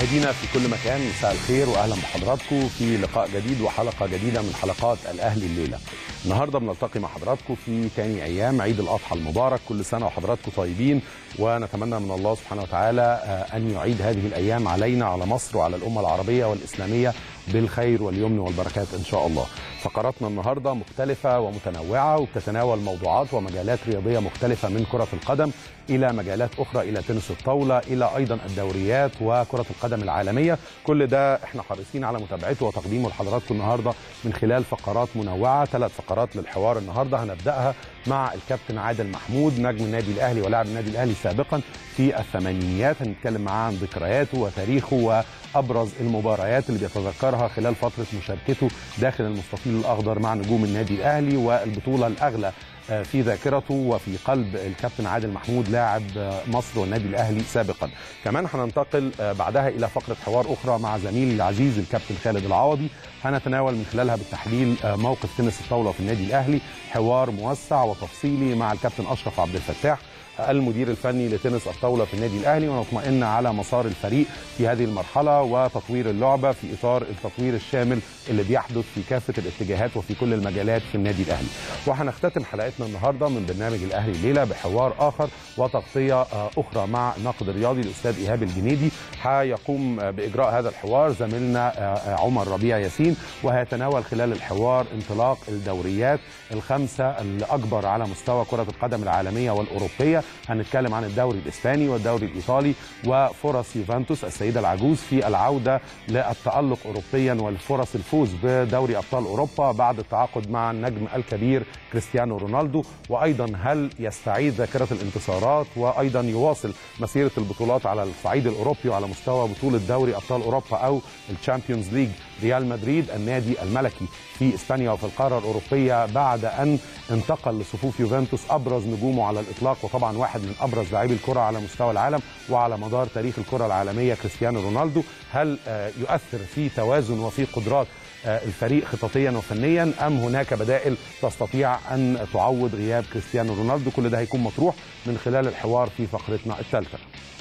مشاهدينا في كل مكان مساء الخير واهلا بحضراتكم في لقاء جديد وحلقه جديده من حلقات الاهلي الليله. النهارده بنلتقي مع حضراتكم في ثاني ايام عيد الاضحى المبارك كل سنه وحضراتكم طيبين ونتمنى من الله سبحانه وتعالى ان يعيد هذه الايام علينا على مصر وعلى الامه العربيه والاسلاميه بالخير واليمن والبركات ان شاء الله. فقراتنا النهارده مختلفه ومتنوعه وبتتناول موضوعات ومجالات رياضيه مختلفه من كره القدم الى مجالات اخرى الى تنس الطاوله الى ايضا الدوريات وكره القدم العالميه كل ده احنا حريصين على متابعته وتقديمه لحضراتكم النهارده من خلال فقرات منوعه ثلاث فقرات للحوار النهارده هنبداها مع الكابتن عادل محمود نجم النادي الاهلي ولاعب النادي الاهلي سابقا في الثمانينيات هنتكلم معاه عن ذكرياته وتاريخه وابرز المباريات اللي بيتذكرها خلال فتره مشاركته داخل المستطيل الاخضر مع نجوم النادي الاهلي والبطوله الاغلى في ذاكرته وفي قلب الكابتن عادل محمود لاعب مصر والنادي الاهلي سابقا كمان هننتقل بعدها الى فقره حوار اخرى مع زميلي العزيز الكابتن خالد العوضي هنتناول من خلالها بالتحليل موقف تنس الطاوله في النادي الاهلي حوار موسع وتفصيلي مع الكابتن اشرف عبد الفتاح المدير الفني لتنس الطاوله في النادي الاهلي ونطمئن على مسار الفريق في هذه المرحله وتطوير اللعبه في اطار التطوير الشامل اللي بيحدث في كافه الاتجاهات وفي كل المجالات في النادي الاهلي. وهنختتم حلقتنا النهارده من برنامج الاهلي الليله بحوار اخر وتغطيه اخرى مع الناقد الرياضي الاستاذ ايهاب الجنيدي هيقوم باجراء هذا الحوار زميلنا عمر ربيع ياسين وهيتناول خلال الحوار انطلاق الدوريات الخمسه الاكبر على مستوى كره القدم العالميه والاوروبيه هنتكلم عن الدوري الاسباني والدوري الايطالي وفرص يوفنتوس السيده العجوز في العوده للتالق اوروبيا والفرص الفوز بدوري ابطال اوروبا بعد التعاقد مع النجم الكبير كريستيانو رونالدو وايضا هل يستعيد ذاكره الانتصارات وايضا يواصل مسيره البطولات على الصعيد الاوروبي وعلى مستوى بطوله دوري ابطال اوروبا او الشامبيونز ليج ريال مدريد النادي الملكي في اسبانيا وفي القاره الاوروبيه بعد ان انتقل لصفوف يوفنتوس ابرز نجومه على الاطلاق وطبعا واحد من ابرز لاعبي الكره على مستوى العالم وعلى مدار تاريخ الكره العالميه كريستيانو رونالدو هل يؤثر في توازن وفي قدرات الفريق خططيا وفنيا ام هناك بدائل تستطيع ان تعوض غياب كريستيانو رونالدو كل ده هيكون مطروح من خلال الحوار في فقرتنا الثالثه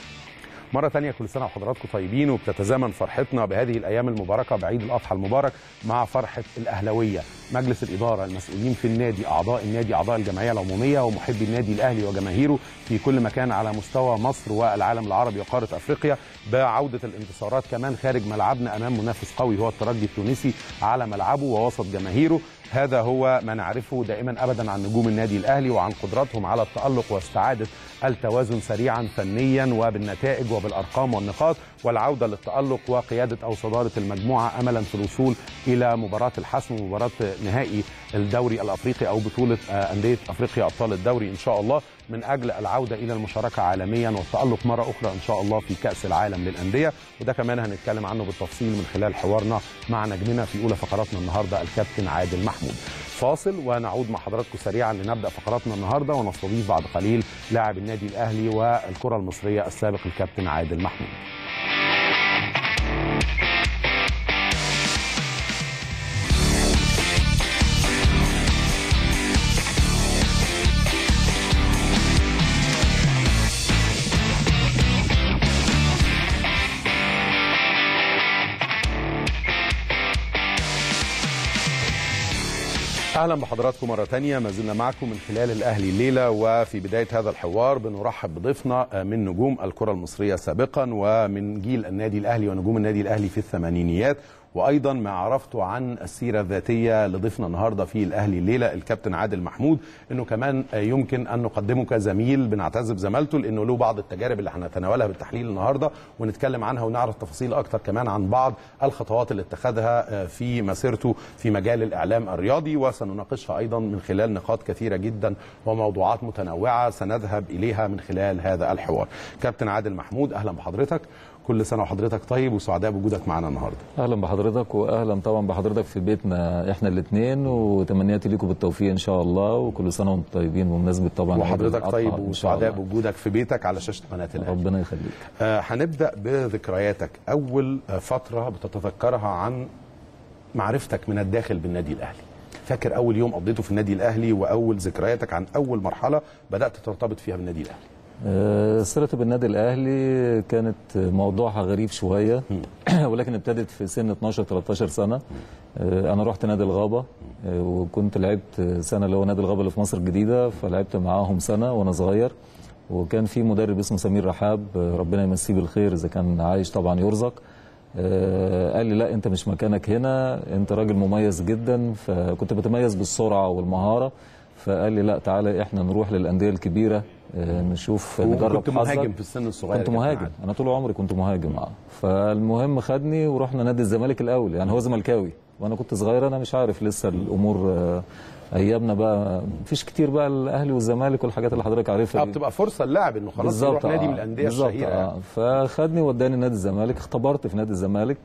مرة تانية كل سنة وحضراتكم طيبين وبتتزامن فرحتنا بهذه الأيام المباركة بعيد الأضحى المبارك مع فرحة الأهلوية مجلس الإدارة المسؤولين في النادي أعضاء النادي أعضاء الجمعية العمومية ومحبي النادي الأهلي وجماهيره في كل مكان على مستوى مصر والعالم العربي وقارة أفريقيا بعودة الانتصارات كمان خارج ملعبنا أمام منافس قوي هو الترجي التونسي على ملعبه ووسط جماهيره هذا هو ما نعرفه دائما ابدا عن نجوم النادي الاهلي وعن قدراتهم على التالق واستعاده التوازن سريعا فنيا وبالنتائج وبالارقام والنقاط والعوده للتالق وقياده او صداره المجموعه املا في الوصول الى مباراه الحسم ومباراه نهائي الدوري الافريقي او بطوله انديه افريقيا ابطال الدوري ان شاء الله من اجل العوده الى المشاركه عالميا والتالق مره اخرى ان شاء الله في كاس العالم للانديه وده كمان هنتكلم عنه بالتفصيل من خلال حوارنا مع نجمنا في اولى فقراتنا النهارده الكابتن عادل محمود فاصل ونعود مع حضراتكم سريعا لنبدا فقراتنا النهارده ونستضيف بعد قليل لاعب النادي الاهلي والكره المصريه السابق الكابتن عادل محمود اهلا بحضراتكم مره ثانيه ما زلنا معكم من خلال الاهلي الليله وفي بدايه هذا الحوار بنرحب بضيفنا من نجوم الكره المصريه سابقا ومن جيل النادي الاهلي ونجوم النادي الاهلي في الثمانينيات وايضا ما عرفته عن السيره الذاتيه لضيفنا النهارده في الاهلي الليله الكابتن عادل محمود انه كمان يمكن ان نقدمه كزميل بنعتز بزمالته لانه له بعض التجارب اللي هنتناولها بالتحليل النهارده ونتكلم عنها ونعرف تفاصيل اكتر كمان عن بعض الخطوات اللي اتخذها في مسيرته في مجال الاعلام الرياضي وسنناقشها ايضا من خلال نقاط كثيره جدا وموضوعات متنوعه سنذهب اليها من خلال هذا الحوار. كابتن عادل محمود اهلا بحضرتك كل سنه وحضرتك طيب وسعداء بوجودك معنا النهارده اهلا بحضرتك واهلا طبعا بحضرتك في بيتنا احنا الاثنين وتمنياتي لكم بالتوفيق ان شاء الله وكل سنه وانتم طيبين بمناسبه طبعا وحضرتك طيب وسعداء بوجودك في بيتك على شاشه قناه الاهلي ربنا يخليك آه هنبدا بذكرياتك اول فتره بتتذكرها عن معرفتك من الداخل بالنادي الاهلي فاكر اول يوم قضيته في النادي الاهلي واول ذكرياتك عن اول مرحله بدات ترتبط فيها بالنادي الاهلي آه، صلتي بالنادي الاهلي كانت موضوعها غريب شويه ولكن ابتدت في سن 12 13 سنه آه، انا رحت نادي الغابه آه، وكنت لعبت سنه اللي هو نادي الغابه اللي في مصر الجديده فلعبت معاهم سنه وانا صغير وكان في مدرب اسمه سمير رحاب آه، ربنا يمسيه بالخير اذا كان عايش طبعا يرزق آه، قال لي لا انت مش مكانك هنا انت راجل مميز جدا فكنت بتميز بالسرعه والمهاره فقال لي لا تعالى احنا نروح للانديه الكبيره آه، نشوف نجرب كنت حظك. مهاجم في السن الصغير كنت يا كابتن مهاجم عادل. انا طول عمري كنت مهاجم اه فالمهم خدني ورحنا نادي الزمالك الاول يعني هو زملكاوي وانا كنت صغير انا مش عارف لسه الامور آه، ايامنا بقى مفيش كتير بقى الاهلي والزمالك والحاجات اللي حضرتك عارفها اه دي. بتبقى فرصه اللاعب انه خلاص يروح نادي من الانديه بالظبط الشهيره اه يعني. فخدني وداني نادي الزمالك اختبرت في نادي الزمالك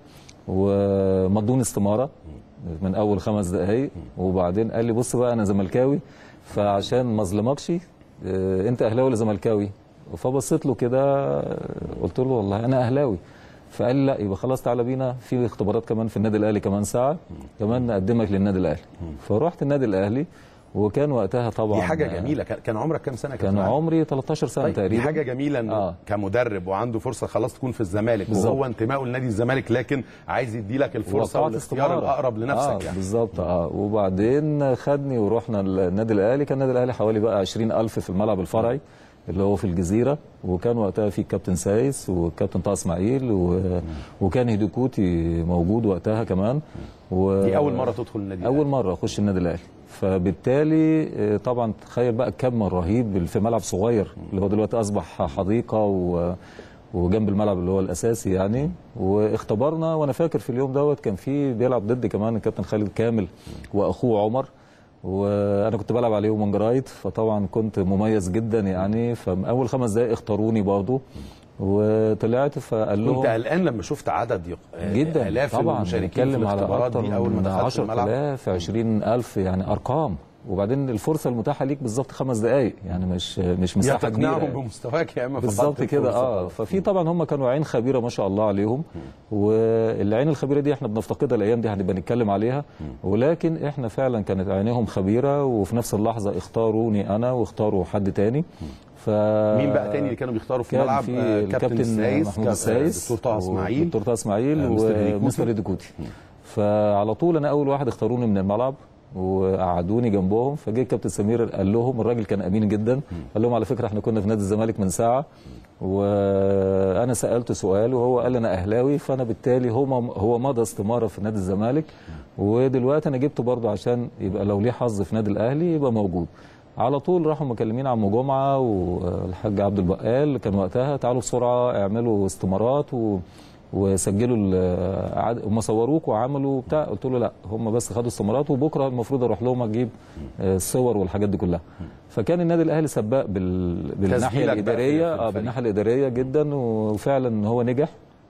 ومضوني استماره من اول خمس دقائق وبعدين قال لي بص بقى انا زملكاوي فعشان ما اظلمكش آه، انت اهلاوي ولا زملكاوي فبصيت له كده آه، قلت له والله انا اهلاوي فقال لي لا يبقى خلاص تعالى بينا في اختبارات كمان في النادي الاهلي كمان ساعه كمان نقدمك للنادي الاهلي فرحت النادي الاهلي وكان وقتها طبعا دي حاجه آه، جميله كان كان عمرك كام سنه يا كان كابتن عادل؟ عمري 13 سنه طيب تقريبا دي حاجه جميله انه آه. كمدرب وعنده فرصه خلاص تكون في الزمالك بالظبط. وهو انتمائه لنادي الزمالك لكن عايز يدي لك الفرصه وقعت والاختيار استمارة. الاقرب لنفسك آه يعني بالظبط اه وبعدين خدني ورحنا النادي الاهلي كان النادي الاهلي حوالي بقى 20000 في الملعب الفرعي اللي هو في الجزيره وكان وقتها في الكابتن سايس والكابتن طه اسماعيل و... وكان هيدوكوتي موجود وقتها كمان و... دي اول مره تدخل النادي اول مره اخش النادي الاهلي فبالتالي آه، طبعا تخيل بقى الكم الرهيب في ملعب صغير اللي هو دلوقتي اصبح حديقه و وجنب الملعب اللي هو الاساسي يعني واختبرنا وانا فاكر في اليوم دوت كان في بيلعب ضد كمان الكابتن خالد كامل واخوه عمر وانا كنت بلعب عليهم من جرايد فطبعا كنت مميز جدا يعني فاول خمس دقائق اختاروني برضو وطلعت فقال لهم كنت قلقان لما شفت عدد يق... جدا الاف طبعا المشاركين في بنتكلم على الاختبارات اكتر دي اول ما من دخلت الملعب 10000 20000 يعني ارقام وبعدين الفرصه المتاحه ليك بالظبط خمس دقائق يعني مش مش يا مساحه كبيره تقنعهم يعني. بمستواك يا اما بالظبط فقدت كده الفرصة اه خلاص. ففي طبعا هم كانوا عين خبيره ما شاء الله عليهم والعين الخبيره دي احنا بنفتقدها الايام دي هنبقى نتكلم عليها ولكن احنا فعلا كانت عينيهم خبيره وفي نفس اللحظه اختاروني انا واختاروا حد تاني ف مين بقى تاني اللي كانوا بيختاروا في كان الملعب في آه، الكابتن السايس محمود كاب- السايس دكتور طه اسماعيل دكتور طه اسماعيل آه، مستر ديكوتي. ومستر ديكوتي فعلى طول انا اول واحد اختاروني من الملعب وقعدوني جنبهم فجه الكابتن سمير قال لهم الراجل كان امين جدا قال لهم على فكره احنا كنا في نادي الزمالك من ساعه وانا سالته سؤال وهو قال انا اهلاوي فانا بالتالي هو هو مضى استماره في نادي الزمالك ودلوقتي انا جبته برضه عشان يبقى لو ليه حظ في نادي الاهلي يبقى موجود على طول راحوا مكلمين عمو جمعه والحاج عبد البقال كان وقتها تعالوا بسرعه اعملوا استمارات و وسجلوا ال- عد- هم صوروك وعملوا بتاع قلت له لا هم بس خدوا استمارات وبكره المفروض اروح لهم اجيب آه، الصور والحاجات دي كلها فكان النادي الاهلي سباق بال... بالناحيه تسجيلك بقى في- في الاداريه اه الفريق. بالناحيه الاداريه جدا وفعلا هو نجح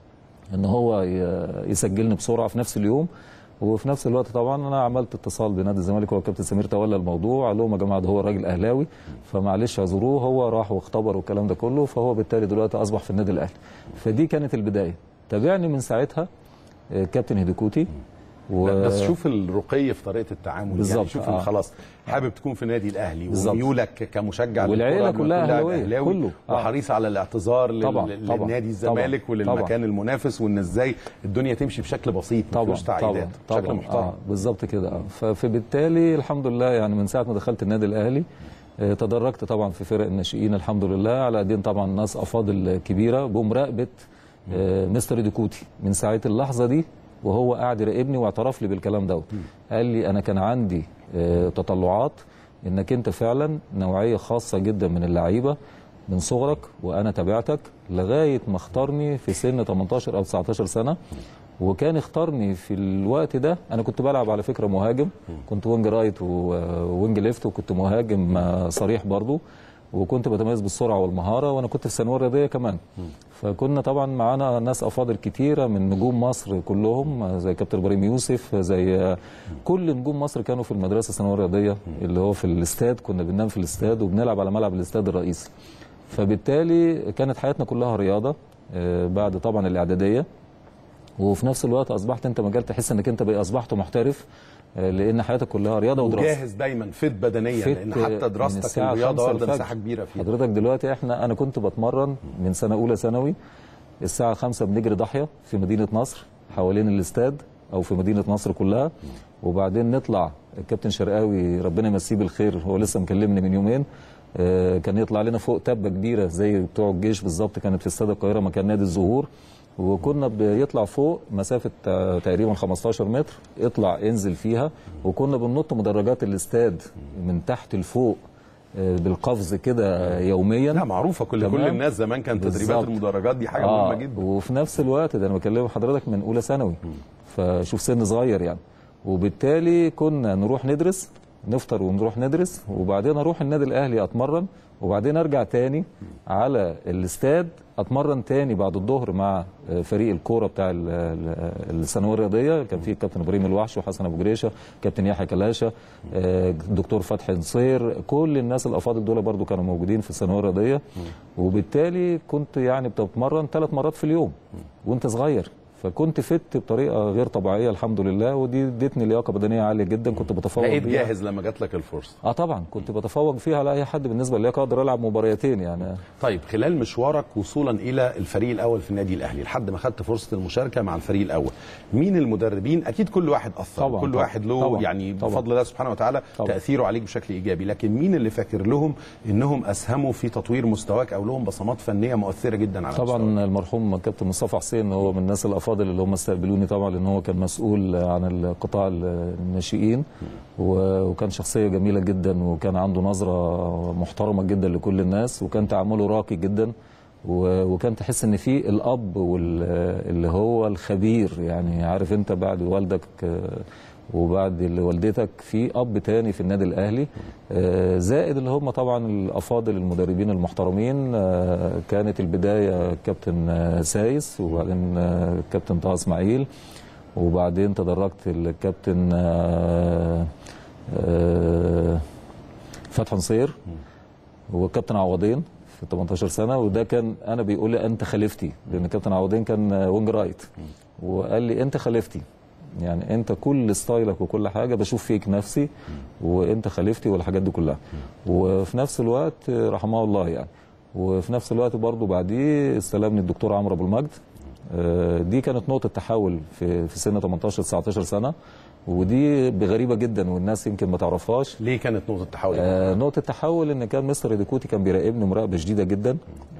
ان هو ي- يسجلني بسرعه في نفس اليوم وفي نفس الوقت طبعا انا عملت اتصال بنادي الزمالك هو الكابتن سمير تولى الموضوع قال لهم يا جماعه ده هو راجل اهلاوي فمعلش اعذروه هو راح واختبر والكلام ده كله فهو بالتالي دلوقتي اصبح في النادي الاهلي فدي كانت البدايه تابعني من ساعتها آه، كابتن هيدوكوتي و... لا، بس شوف الرقي في طريقه التعامل يعني بالظبط، شوف آه. إن خلاص حابب تكون في النادي الاهلي بالظبط. وميولك كمشجع والعيلة للكرة كلها لما تكون لاعب أهلاوية، أهلاوي كله. آه. وحريص على الاعتذار لل... طبعا، لل- طبعا، للنادي الزمالك طبعا، وللمكان طبعا. المنافس وان ازاي الدنيا تمشي بشكل بسيط طبعا مفيش تعقيدات طبعا بشكل طبعا محترم آه بالظبط كده آه. ف- فبالتالي الحمد لله يعني من ساعه ما دخلت النادي الاهلي آه، تدرجت طبعا في فرق الناشئين الحمد لله على ايدين طبعا ناس افاضل كبيره بمراقبه آه، مستر ديكوتي من ساعه اللحظه دي وهو قاعد يراقبني واعترف لي بالكلام دوت قال لي انا كان عندي آه، تطلعات انك انت فعلا نوعيه خاصه جدا من اللعيبه من صغرك وانا تابعتك لغايه ما اختارني في سن 18 او 19 سنه وكان اختارني في الوقت ده انا كنت بلعب على فكره مهاجم كنت وينج رايت ووينج ليفت وكنت مهاجم آه، صريح برضو وكنت بتميز بالسرعه والمهاره وانا كنت في الثانويه الرياضيه كمان فكنا طبعا معانا ناس افاضل كتيره من نجوم مصر كلهم آه، زي كابتن ابراهيم يوسف آه، زي آه، كل نجوم مصر كانوا في المدرسه الثانويه الرياضيه اللي هو في الاستاد كنا بننام في الاستاد وبنلعب على ملعب الاستاد الرئيسي فبالتالي كانت حياتنا كلها رياضه آه، بعد طبعا الاعداديه وفي نفس الوقت اصبحت انت مجال تحس انك انت بقى اصبحت محترف آه، لان حياتك كلها رياضه ودراسه وجاهز دايما فت بدنيا فت لان حتى من دراستك الساعة الرياضه خمسة واخده الفجر. مساحه كبيره فيها حضرتك دلوقتي احنا انا كنت بتمرن من سنه اولى ثانوي الساعه 5 بنجري ضاحيه في مدينه نصر حوالين الاستاد او في مدينه نصر كلها وبعدين نطلع الكابتن شرقاوي ربنا يمسيه بالخير هو لسه مكلمني من يومين آه، كان يطلع لنا فوق تبه كبيره زي بتوع الجيش بالظبط كانت في استاد القاهره مكان نادي الزهور وكنا بيطلع فوق مسافه آه، تقريبا 15 متر اطلع انزل فيها وكنا بننط مدرجات الاستاد من تحت لفوق آه، بالقفز كده يوميا لا معروفه كل كل تمام. الناس زمان كان تدريبات بالظبط. المدرجات دي حاجه مهمه جدا وفي نفس الوقت ده انا بكلم حضرتك من اولى ثانوي فشوف سن صغير يعني وبالتالي كنا نروح ندرس نفطر ونروح ندرس وبعدين اروح النادي الاهلي اتمرن وبعدين ارجع تاني على الاستاد اتمرن تاني بعد الظهر مع فريق الكوره بتاع ال- ال- الثانويه الرياضيه كان فيه الكابتن ابراهيم الوحش وحسن ابو جريشه كابتن يحيى كلاشه آه، الدكتور فتحي نصير كل الناس الافاضل دول برضو كانوا موجودين في الثانويه الرياضيه وبالتالي كنت يعني بتتمرن ثلاث مرات في اليوم وانت صغير فكنت فت بطريقه غير طبيعيه الحمد لله ودي ادتني لياقه بدنيه عاليه جدا كنت بتفوق بقيت بيها جاهز لما جات لك الفرصه اه طبعا كنت بتفوق فيها على اي حد بالنسبه للياقه اقدر العب مباريتين يعني طيب خلال مشوارك وصولا الى الفريق الاول في النادي الاهلي لحد ما خدت فرصه المشاركه مع الفريق الاول مين المدربين اكيد كل واحد اثر طبعاً، كل طبعاً، واحد له طبعاً، يعني طبعاً. بفضل الله سبحانه وتعالى طبعاً. تاثيره عليك بشكل ايجابي لكن مين اللي فاكر لهم انهم اسهموا في تطوير مستواك او لهم بصمات فنيه مؤثره جدا على طبعا مستواك؟ المرحوم كابتن مصطفى حسين هو من الناس الافاضل اللي هم استقبلوني طبعا لان هو كان مسؤول عن القطاع الناشئين و- وكان شخصيه جميله جدا وكان عنده نظره محترمه جدا لكل الناس وكان تعامله راقي جدا و- وكان تحس ان في الاب وال- اللي هو الخبير يعني عارف انت بعد والدك آه، وبعد اللي والدتك في اب تاني في النادي الاهلي آه، زائد اللي هم طبعا الافاضل المدربين المحترمين آه، كانت البدايه كابتن آه، سايس وبعدين آه، كابتن طه اسماعيل وبعدين تدرجت الكابتن آه، آه، فتحي نصير وكابتن عوضين في 18 سنه وده كان انا بيقول لي انت خليفتي لان كابتن عوضين كان وينج رايت وقال لي انت خليفتي يعني انت كل ستايلك وكل حاجه بشوف فيك نفسي وانت خليفتي والحاجات دي كلها وفي نفس الوقت رحمه الله يعني وفي نفس الوقت برضو بعديه استلمني الدكتور عمرو ابو المجد آه، دي كانت نقطه تحول في في سن 18 19 سنه ودي غريبه جدا والناس يمكن ما تعرفهاش ليه كانت نقطه تحول آه نقطة تحول ان كان مستر ديكوتي كان بيراقبني مراقبة شديدة جدا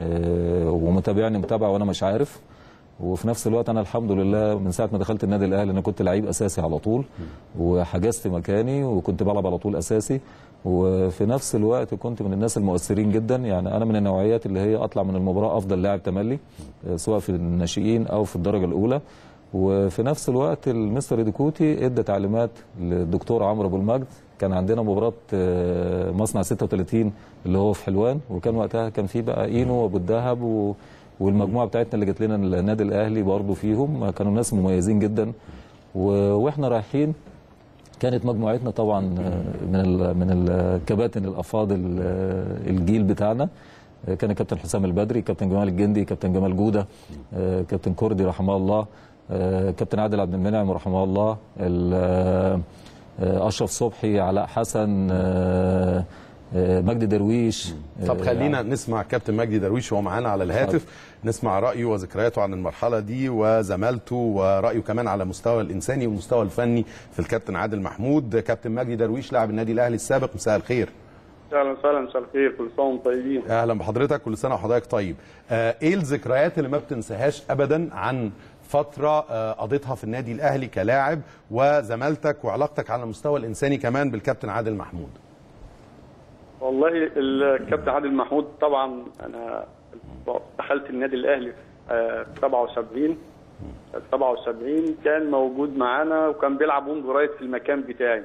آه ومتابعني متابعة وانا مش عارف وفي نفس الوقت انا الحمد لله من ساعة ما دخلت النادي الاهلي انا كنت لعيب اساسي على طول وحجزت مكاني وكنت بلعب على طول اساسي وفي نفس الوقت كنت من الناس المؤثرين جدا يعني انا من النوعيات اللي هي اطلع من المباراة افضل لاعب تملي آه سواء في الناشئين او في الدرجة الاولى وفي نفس الوقت المستر ديكوتي ادى تعليمات للدكتور عمرو ابو المجد كان عندنا مباراه آه، مصنع 36 اللي هو في حلوان وكان وقتها كان في بقى اينو وابو الدهب و والمجموعه بتاعتنا اللي جت لنا النادي الاهلي برضه فيهم كانوا ناس مميزين جدا و- واحنا رايحين كانت مجموعتنا طبعا آه، من ال- من الكباتن الافاضل آه، الجيل بتاعنا آه، كان الكابتن حسام البدري كابتن جمال الجندي كابتن جمال جوده آه، كابتن كردي رحمه الله آه، كابتن عادل عبد المنعم رحمه الله ال- آه، آه، اشرف صبحي علاء حسن آه، آه، مجدي درويش طب آه، خلينا نسمع كابتن مجدي درويش وهو معانا على الهاتف نسمع رايه وذكرياته عن المرحله دي وزمالته ورايه كمان على المستوى الانساني والمستوى الفني في الكابتن عادل محمود كابتن مجدي درويش لاعب النادي الاهلي السابق مساء الخير اهلا وسهلا مساء الخير كل سنه وانتم طيبين اهلا بحضرتك كل سنه وحضرتك طيب آه ايه الذكريات اللي ما بتنساهاش ابدا عن فتره آه قضيتها في النادي الاهلي كلاعب وزمالتك وعلاقتك على المستوى الانساني كمان بالكابتن عادل محمود والله الكابتن عادل محمود طبعا انا دخلت النادي الاهلي في 77 77 كان موجود معانا وكان بيلعب وينج رايت في المكان بتاعي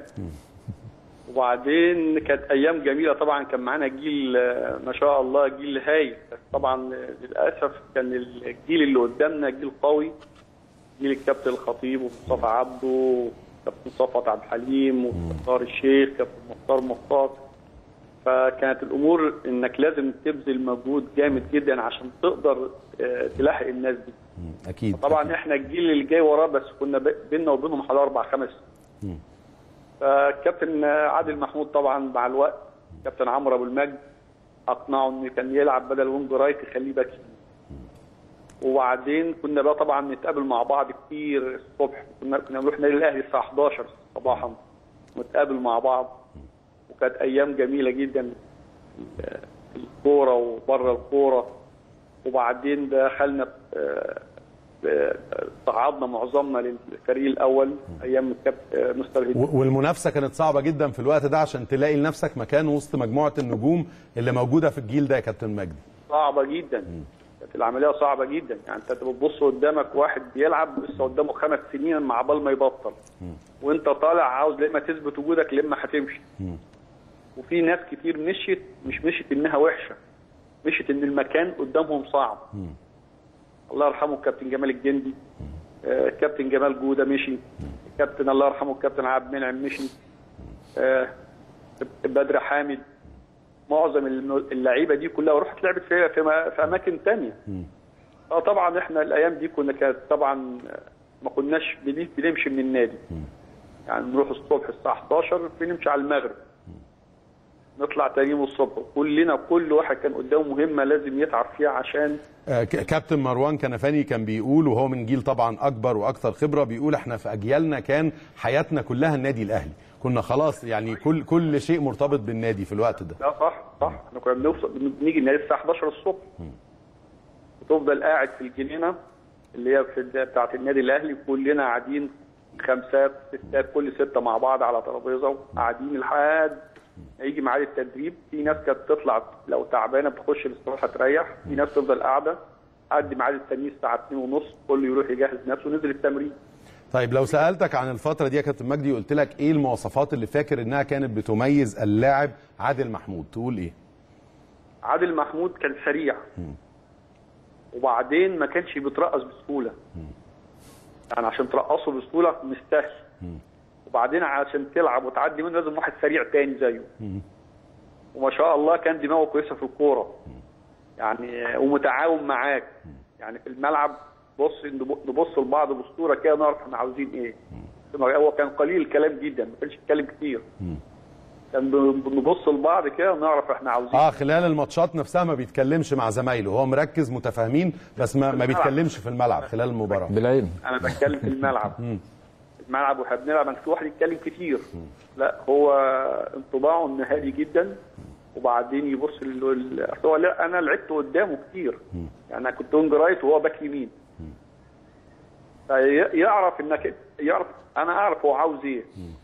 وبعدين كانت ايام جميله طبعا كان معانا جيل آه، ما شاء الله جيل هايل بس طبعا للاسف كان الجيل اللي قدامنا جيل قوي جيل الكابتن الخطيب ومصطفى عبده وكابتن صفوت عبد الحليم ومختار الشيخ كابتن مختار مختار فكانت الامور انك لازم تبذل مجهود جامد جدا عشان تقدر آه، تلاحق الناس دي مم. اكيد طبعا أكيد. احنا الجيل اللي جاي وراه بس كنا ب- بيننا وبينهم حوالي اربع خمس سنين. فكابتن عادل محمود طبعا مع الوقت كابتن عمرو ابو المجد اقنعه انه كان يلعب بدل وينج رايت يخليه باك يمين. وبعدين كنا بقى طبعا نتقابل مع بعض كتير الصبح كنا كنا بنروح نادي الاهلي الساعه 11 صباحا نتقابل مع بعض وكانت ايام جميله جدا آه، في الكوره وبره الكوره وبعدين دخلنا آه، آه، صعدنا معظمنا للفريق الاول ايام الكابتن آه، مستر هدي و- والمنافسه كانت صعبه جدا في الوقت ده عشان تلاقي لنفسك مكان وسط مجموعه النجوم اللي موجوده في الجيل ده يا كابتن مجدي صعبه جدا كانت العمليه صعبه جدا يعني انت بتبص قدامك واحد بيلعب لسه قدامه خمس سنين مع بال ما يبطل وانت طالع عاوز لما تثبت وجودك لما هتمشي وفي ناس كتير مشيت مش مشيت انها وحشه مشيت ان المكان قدامهم صعب الله يرحمه الكابتن جمال الجندي آه، كابتن جمال جوده مشي كابتن الله يرحمه الكابتن عبد المنعم مشي آه، بدر حامد معظم الم- اللعيبه دي كلها راحت لعبت في في, ما- في اماكن تانية اه طبعا احنا الايام دي كنا كانت طبعا ما كناش بن- بنمشي من النادي يعني نروح الصبح الساعه 11 بنمشي على المغرب نطلع تاني يوم الصبح كلنا كل واحد كان قدامه مهمه لازم يتعب فيها عشان آه، ك- كابتن مروان كنفاني كان بيقول وهو من جيل طبعا اكبر واكثر خبره بيقول احنا في اجيالنا كان حياتنا كلها النادي الاهلي كنا خلاص يعني كل كل شيء مرتبط بالنادي في الوقت ده لا صح صح احنا كنا بنوصل بنيجي النادي الساعه 11 الصبح وتفضل قاعد في الجنينه اللي هي في بتاعه النادي الاهلي كلنا قاعدين خمسات ستات كل سته مع بعض على ترابيزه وقاعدين لحد ما يجي ميعاد التدريب في ناس كانت تطلع لو تعبانه بتخش الاستراحه تريح في ناس تفضل قاعده قد ميعاد التمرين الساعه 2 ونص كله يروح يجهز نفسه ونزل التمرين طيب لو سالتك عن الفتره دي يا كابتن مجدي قلت لك ايه المواصفات اللي فاكر انها كانت بتميز اللاعب عادل محمود تقول ايه عادل محمود كان سريع وبعدين ما كانش بيترقص بسهوله يعني عشان ترقصه بسهوله مش سهل وبعدين عشان تلعب وتعدي منه لازم واحد سريع تاني زيه وما شاء الله كان دماغه كويسه في الكوره يعني ومتعاون معاك يعني في الملعب بص نبص لبعض باسطوره كده نعرف احنا عاوزين ايه هو كان قليل الكلام جدا ما كانش يتكلم كتير كان بنبص لبعض كده ونعرف احنا عاوزين اه خلال الماتشات نفسها ما بيتكلمش مع زمايله هو مركز متفاهمين بس ما, ما بيتكلمش في الملعب خلال المباراه بالعلم انا بتكلم في الملعب الملعب واحنا بنلعب في واحد يتكلم كتير لا هو انطباعه انه هادي جدا وبعدين يبص لل... أصل هو لا انا لعبت قدامه كتير يعني انا كنت وينج رايت وهو باك يمين فيعرف انك يعرف انا اعرف هو عاوز ايه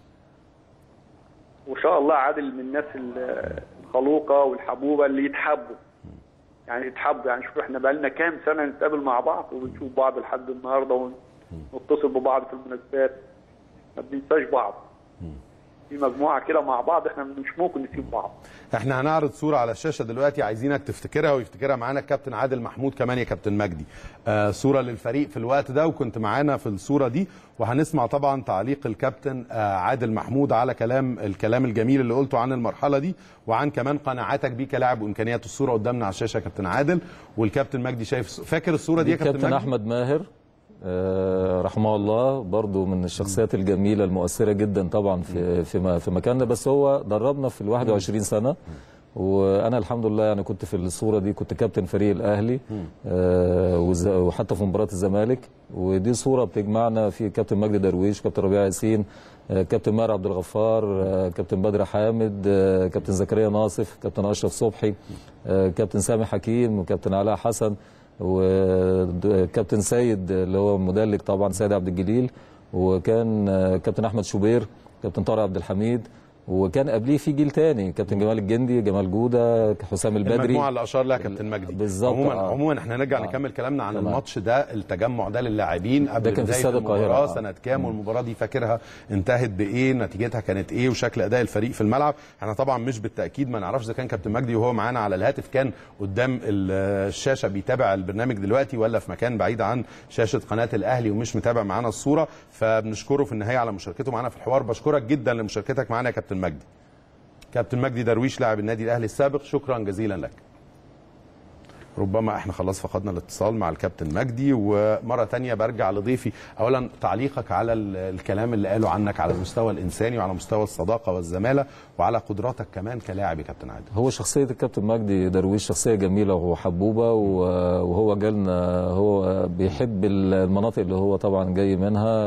وان شاء الله عادل من الناس الخلوقه والحبوبه اللي يتحبوا يعني يتحبوا يعني شوف احنا بقالنا كام سنه نتقابل مع بعض وبنشوف بعض لحد النهارده ونتصل ببعض في المناسبات ما بننساش بعض في مجموعه كده مع بعض احنا مش ممكن نسيب بعض احنا هنعرض صوره على الشاشه دلوقتي عايزينك تفتكرها ويفتكرها معانا الكابتن عادل محمود كمان يا كابتن مجدي آه صوره للفريق في الوقت ده وكنت معانا في الصوره دي وهنسمع طبعا تعليق الكابتن آه عادل محمود على كلام الكلام الجميل اللي قلته عن المرحله دي وعن كمان قناعاتك بيه كلاعب وامكانيات الصوره قدامنا على الشاشه يا كابتن عادل والكابتن مجدي شايف فاكر الصوره دي, دي يا كابتن كابتن مجدي احمد ماهر آه، رحمه الله برضو من الشخصيات الجميله المؤثره جدا طبعا في في في مكاننا بس هو دربنا في ال 21 سنه وانا الحمد لله يعني كنت في الصوره دي كنت كابتن فريق الاهلي آه وز- وحتى في مباراه الزمالك ودي صوره بتجمعنا في كابتن مجدي درويش كابتن ربيع ياسين آه كابتن ماهر عبد الغفار آه كابتن بدر حامد آه كابتن زكريا ناصف كابتن اشرف صبحي آه كابتن سامي حكيم وكابتن علاء حسن وكابتن سيد اللي هو مدلك طبعا سيد عبد الجليل وكان آه، كابتن احمد شوبير كابتن طارق عبد الحميد وكان قبليه في جيل تاني كابتن جمال الجندي جمال جوده حسام البدري المجموعه اللي اشار لها كابتن مجدي بالظبط، عموما آه. عموما احنا هنرجع آه. نكمل كلامنا عن تمام. الماتش ده التجمع ده للاعبين قبل ده كان في بداية استاد القاهرة، المباراة آه. سنه كام والمباراه دي فاكرها انتهت بايه نتيجتها كانت ايه وشكل اداء الفريق في الملعب احنا طبعا مش بالتاكيد ما نعرفش اذا كان كابتن مجدي وهو معانا على الهاتف كان قدام ال- الشاشه بيتابع البرنامج دلوقتي ولا في مكان بعيد عن شاشه قناه الاهلي ومش متابع معانا الصوره فبنشكره في النهايه على مشاركته معانا في الحوار بشكرك جدا لمشاركتك معانا يا كابتن مجدي كابتن مجدي درويش لاعب النادي الاهلي السابق شكرا جزيلا لك ربما احنا خلاص فقدنا الاتصال مع الكابتن مجدي ومره تانية برجع لضيفي اولا تعليقك على ال- الكلام اللي قاله عنك على المستوى الانساني وعلى مستوى الصداقه والزماله وعلى قدراتك كمان كلاعب يا كابتن عادل هو شخصية الكابتن مجدي درويش شخصية جميلة وحبوبة و- وهو جالنا هو بيحب المناطق اللي هو طبعا جاي منها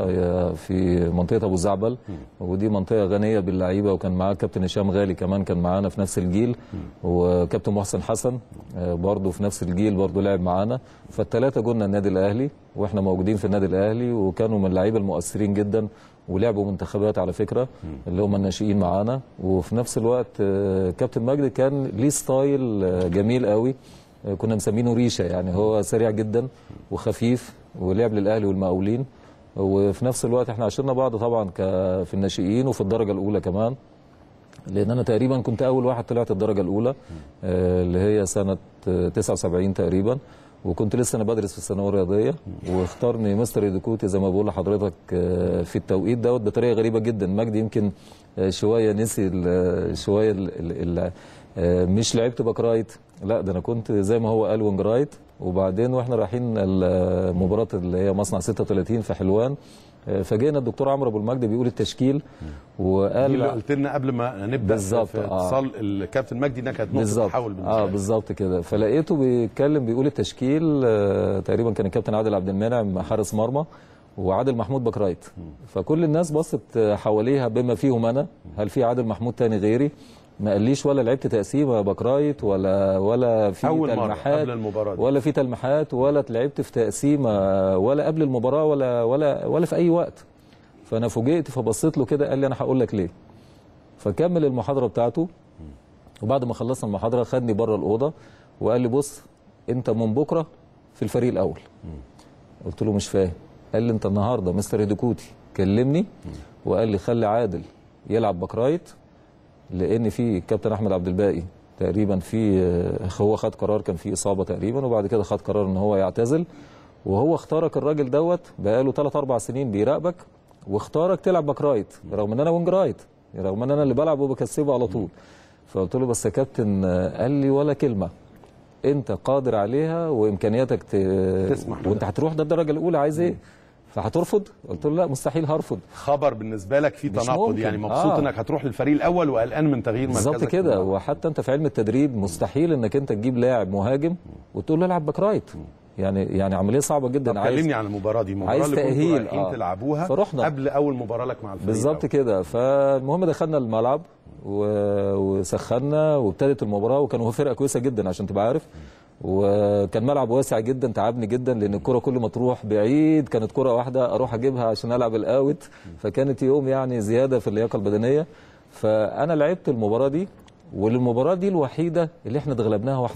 في منطقة أبو زعبل ودي منطقة غنية باللعيبة وكان معاه كابتن هشام غالي كمان كان معانا في نفس الجيل وكابتن محسن حسن برضه في نفس الجيل برضه لعب معانا فالثلاثة جولنا النادي الأهلي واحنا موجودين في النادي الأهلي وكانوا من اللعيبة المؤثرين جدا ولعبوا منتخبات على فكره اللي هم الناشئين معانا وفي نفس الوقت آه، كابتن مجدي كان ليه ستايل آه، جميل قوي آه، كنا مسمينه ريشه يعني هو سريع جدا وخفيف ولعب للاهلي والمقاولين وفي نفس الوقت احنا عشرنا بعض طبعا ك- في الناشئين وفي الدرجه الاولى كمان لان انا تقريبا كنت اول واحد طلعت الدرجه الاولى آه، اللي هي سنه آه، 79 تقريبا وكنت لسه انا بدرس في الثانويه الرياضيه واختارني مستر ايديكوتي زي ما بقول لحضرتك آه، في التوقيت دوت بطريقه غريبه جدا مجدي يمكن آه، شويه نسي ال- شويه ال ال ال آه، مش لعبت باك رايت لا ده انا كنت زي ما هو قال وينج رايت وبعدين واحنا رايحين المباراه اللي هي مصنع 36 في حلوان آه، فجينا الدكتور عمرو ابو المجد بيقول التشكيل دي اللي وقال قلت لنا قبل ما نبدا بالظبط، في آه. اتصال الكابتن مجدي انها كانت نقطه بالظبط تحول بالنسبه اه لك. بالظبط كده فلقيته بيتكلم بيقول التشكيل آه تقريبا كان الكابتن عادل عبد المنعم حارس مرمى وعادل محمود باك رايت فكل الناس بصت حواليها بما فيهم انا هل في عادل محمود تاني غيري ما قاليش ولا لعبت تقسيمه باك رايت ولا ولا في أول مرة تلميحات قبل المباراة دي. ولا في تلميحات ولا لعبت في تقسيمه ولا قبل المباراه ولا ولا ولا في اي وقت فانا فوجئت فبصيت له كده قال لي انا هقول لك ليه فكمل المحاضره بتاعته وبعد ما خلصنا المحاضره خدني بره الاوضه وقال لي بص انت من بكره في الفريق الاول قلت له مش فاهم قال لي انت النهارده مستر هيدوكوتي كلمني وقال لي خلي عادل يلعب باك رايت لان في كابتن احمد عبد الباقي تقريبا في آه، هو خد قرار كان في اصابه تقريبا وبعد كده خد قرار ان هو يعتزل وهو اختارك الراجل دوت بقاله 3 4 سنين بيراقبك واختارك تلعب باك رايت رغم ان انا وينج رايت رغم ان انا اللي بلعب وبكسبه على طول فقلت له بس يا كابتن آه، قال لي ولا كلمه انت قادر عليها وامكانياتك ت... تسمح بده. وانت هتروح ده الدرجه الاولى عايز ايه فهترفض قلت له لا مستحيل هرفض خبر بالنسبه لك في مش تناقض ممكن. يعني مبسوط آه. انك هتروح للفريق الاول وقلقان من تغيير مركزك بالظبط في كده الملعب. وحتى انت في علم التدريب مستحيل انك انت تجيب لاعب مهاجم وتقول له العب باك رايت يعني يعني عمليه صعبه جدا طب كلمني عن المباراه دي المباراه عايز اللي كنتوا تأهيل، رايحين آه. تلعبوها فرحنا. قبل اول مباراه لك مع الفريق بالظبط الأول. كده فالمهم دخلنا الملعب و- وسخنا وابتدت المباراه وكانوا فرقه كويسه جدا عشان تبقى عارف وكان ملعب واسع جدا تعبني جدا لان الكره كل ما تروح بعيد كانت كره واحده اروح اجيبها عشان العب الاوت فكانت يوم يعني زياده في اللياقه البدنيه فانا لعبت المباراه دي والمباراه دي الوحيده اللي احنا اتغلبناها 1-0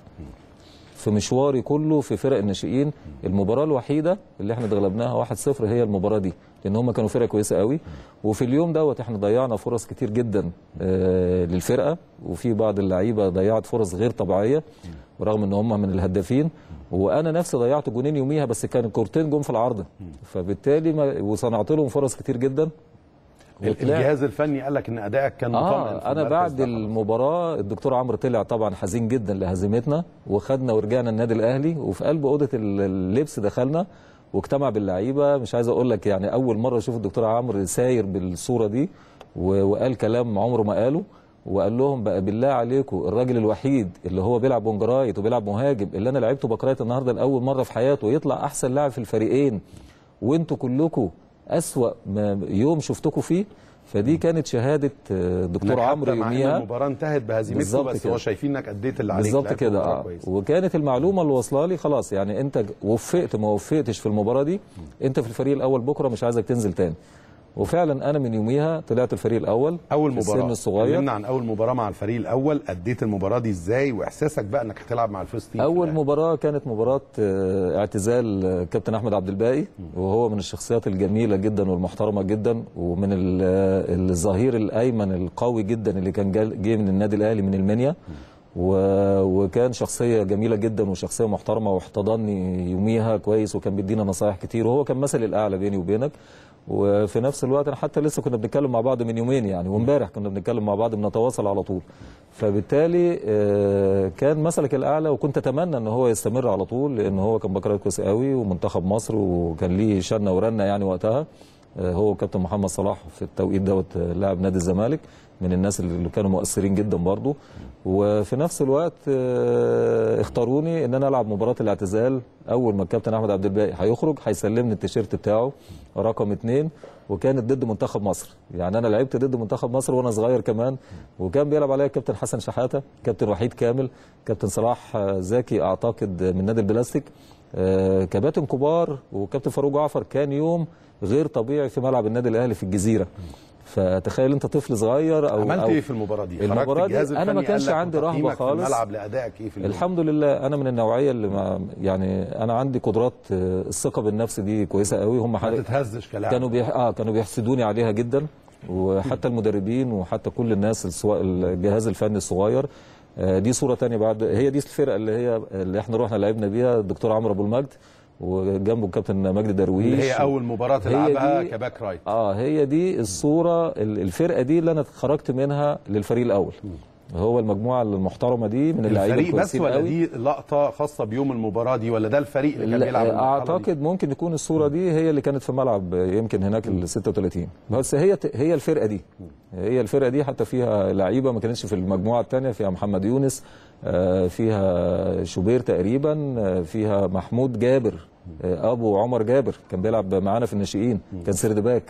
في مشواري كله في فرق الناشئين المباراه الوحيده اللي احنا اتغلبناها 1-0 هي المباراه دي لان هم كانوا فرقه كويسه قوي وفي اليوم دوت احنا ضيعنا فرص كتير جدا آه للفرقه وفي بعض اللعيبه ضيعت فرص غير طبيعيه ورغم ان هم من الهدافين وانا نفسي ضيعت جونين يوميها بس كان كورتين جم في العارضه فبالتالي ما وصنعت لهم فرص كتير جدا وطلعت- الجهاز الفني قال لك ان ادائك كان مطمئن اه في انا المركز بعد ده خلاص. المباراه الدكتور عمرو طلع طبعا حزين جدا لهزيمتنا وخدنا ورجعنا النادي الاهلي وفي قلب اوضه ال- اللبس دخلنا واجتمع باللعيبه مش عايز اقول لك يعني اول مره اشوف الدكتور عمرو ساير بالصوره دي و- وقال كلام عمره ما قاله وقال لهم بقى بالله عليكم الراجل الوحيد اللي هو بيلعب بونجرايت وبيلعب مهاجم اللي انا لعبته باكرايت النهارده لاول مره في حياته ويطلع احسن لاعب في الفريقين وانتوا كلكم اسوا ما يوم شفتكم فيه فدي كانت شهاده آه، الدكتور إنك حتى عمرو مع إن يوميها المباراه انتهت بهزيمتكم بالظبط بس كده. هو شايفين انك اديت اللي عليك بالظبط لعبت كده مباراة اه كويسة. وكانت المعلومه اللي واصله لي خلاص يعني انت وفقت ما وفقتش في المباراه دي انت في الفريق الاول بكره مش عايزك تنزل تاني وفعلا انا من يوميها طلعت الفريق الاول اول في مباراه السن الصغير كلمنا عن اول مباراه مع الفريق الاول اديت المباراه دي ازاي واحساسك بقى انك هتلعب مع الفيرست تيم اول في الأهلي. مباراه كانت مباراه آه، اعتزال آه، كابتن احمد عبد الباقي وهو من الشخصيات الجميله جدا والمحترمه جدا ومن ال- آه، الظهير الايمن القوي جدا اللي كان جال- جه من النادي الاهلي من المنيا و- وكان شخصيه جميله جدا وشخصيه محترمه واحتضني يوميها كويس وكان بيدينا نصايح كتير وهو كان مثل الاعلى بيني وبينك وفي نفس الوقت انا حتى لسه كنا بنتكلم مع بعض من يومين يعني وامبارح كنا بنتكلم مع بعض بنتواصل على طول فبالتالي آه، كان مسلك الاعلى وكنت اتمنى ان هو يستمر على طول لان هو كان بكره كويس قوي ومنتخب مصر وكان ليه شنه ورنه يعني وقتها آه، هو كابتن محمد صلاح في التوقيت دوت آه، لاعب نادي الزمالك من الناس اللي كانوا مؤثرين جدا برضه وفي نفس الوقت آه، اختاروني ان انا العب مباراه الاعتزال اول ما الكابتن احمد عبد الباقي هيخرج هيسلمني التيشيرت بتاعه رقم اثنين وكانت ضد منتخب مصر يعني انا لعبت ضد منتخب مصر وانا صغير كمان وكان بيلعب عليا الكابتن حسن شحاته كابتن وحيد كامل كابتن صلاح آه، زكي اعتقد من نادي البلاستيك آه، كباتن كبار وكابتن فاروق جعفر كان يوم غير طبيعي في ملعب النادي الاهلي في الجزيره فتخيل انت طفل صغير او عملت أو ايه في المباراه دي؟ المباراة خرجت دي الجهاز أنا ما الفني كانش قال لك عندي رهبة تقييمك في خالص. الملعب لادائك ايه في اليوم؟ الحمد لله انا من النوعيه اللي ما يعني انا عندي قدرات آه، الثقه بالنفس دي كويسه قوي هم ما حد- تتهزش كلاعب كانوا بيح... اه كانوا بيحسدوني عليها جدا وحتى المدربين وحتى كل الناس السواء الجهاز الفني الصغير آه، دي صوره تانية بعد هي دي الفرقه اللي هي اللي احنا رحنا لعبنا بيها الدكتور عمرو ابو المجد وجنبه الكابتن مجدي درويش اللي هي اول مباراه هي تلعبها دي- كباك رايت اه هي دي الصوره ال- الفرقه دي اللي انا خرجت منها للفريق الاول هو المجموعه المحترمه دي من اللعيبه الفريق بس الكويسين ولا قوي. دي لقطه خاصه بيوم المباراه دي ولا ده الفريق اللي كان لا، بيلعب المرحلة دي؟ اعتقد ممكن يكون الصوره دي هي اللي كانت في ملعب يمكن هناك ال 36 بس هي هي الفرقه دي هي الفرقه دي حتى فيها لعيبه ما كانتش في المجموعه الثانيه فيها محمد يونس آه، فيها شوبير تقريبا آه، فيها محمود جابر آه، ابو عمر جابر كان بيلعب معانا في الناشئين كان سيرد باك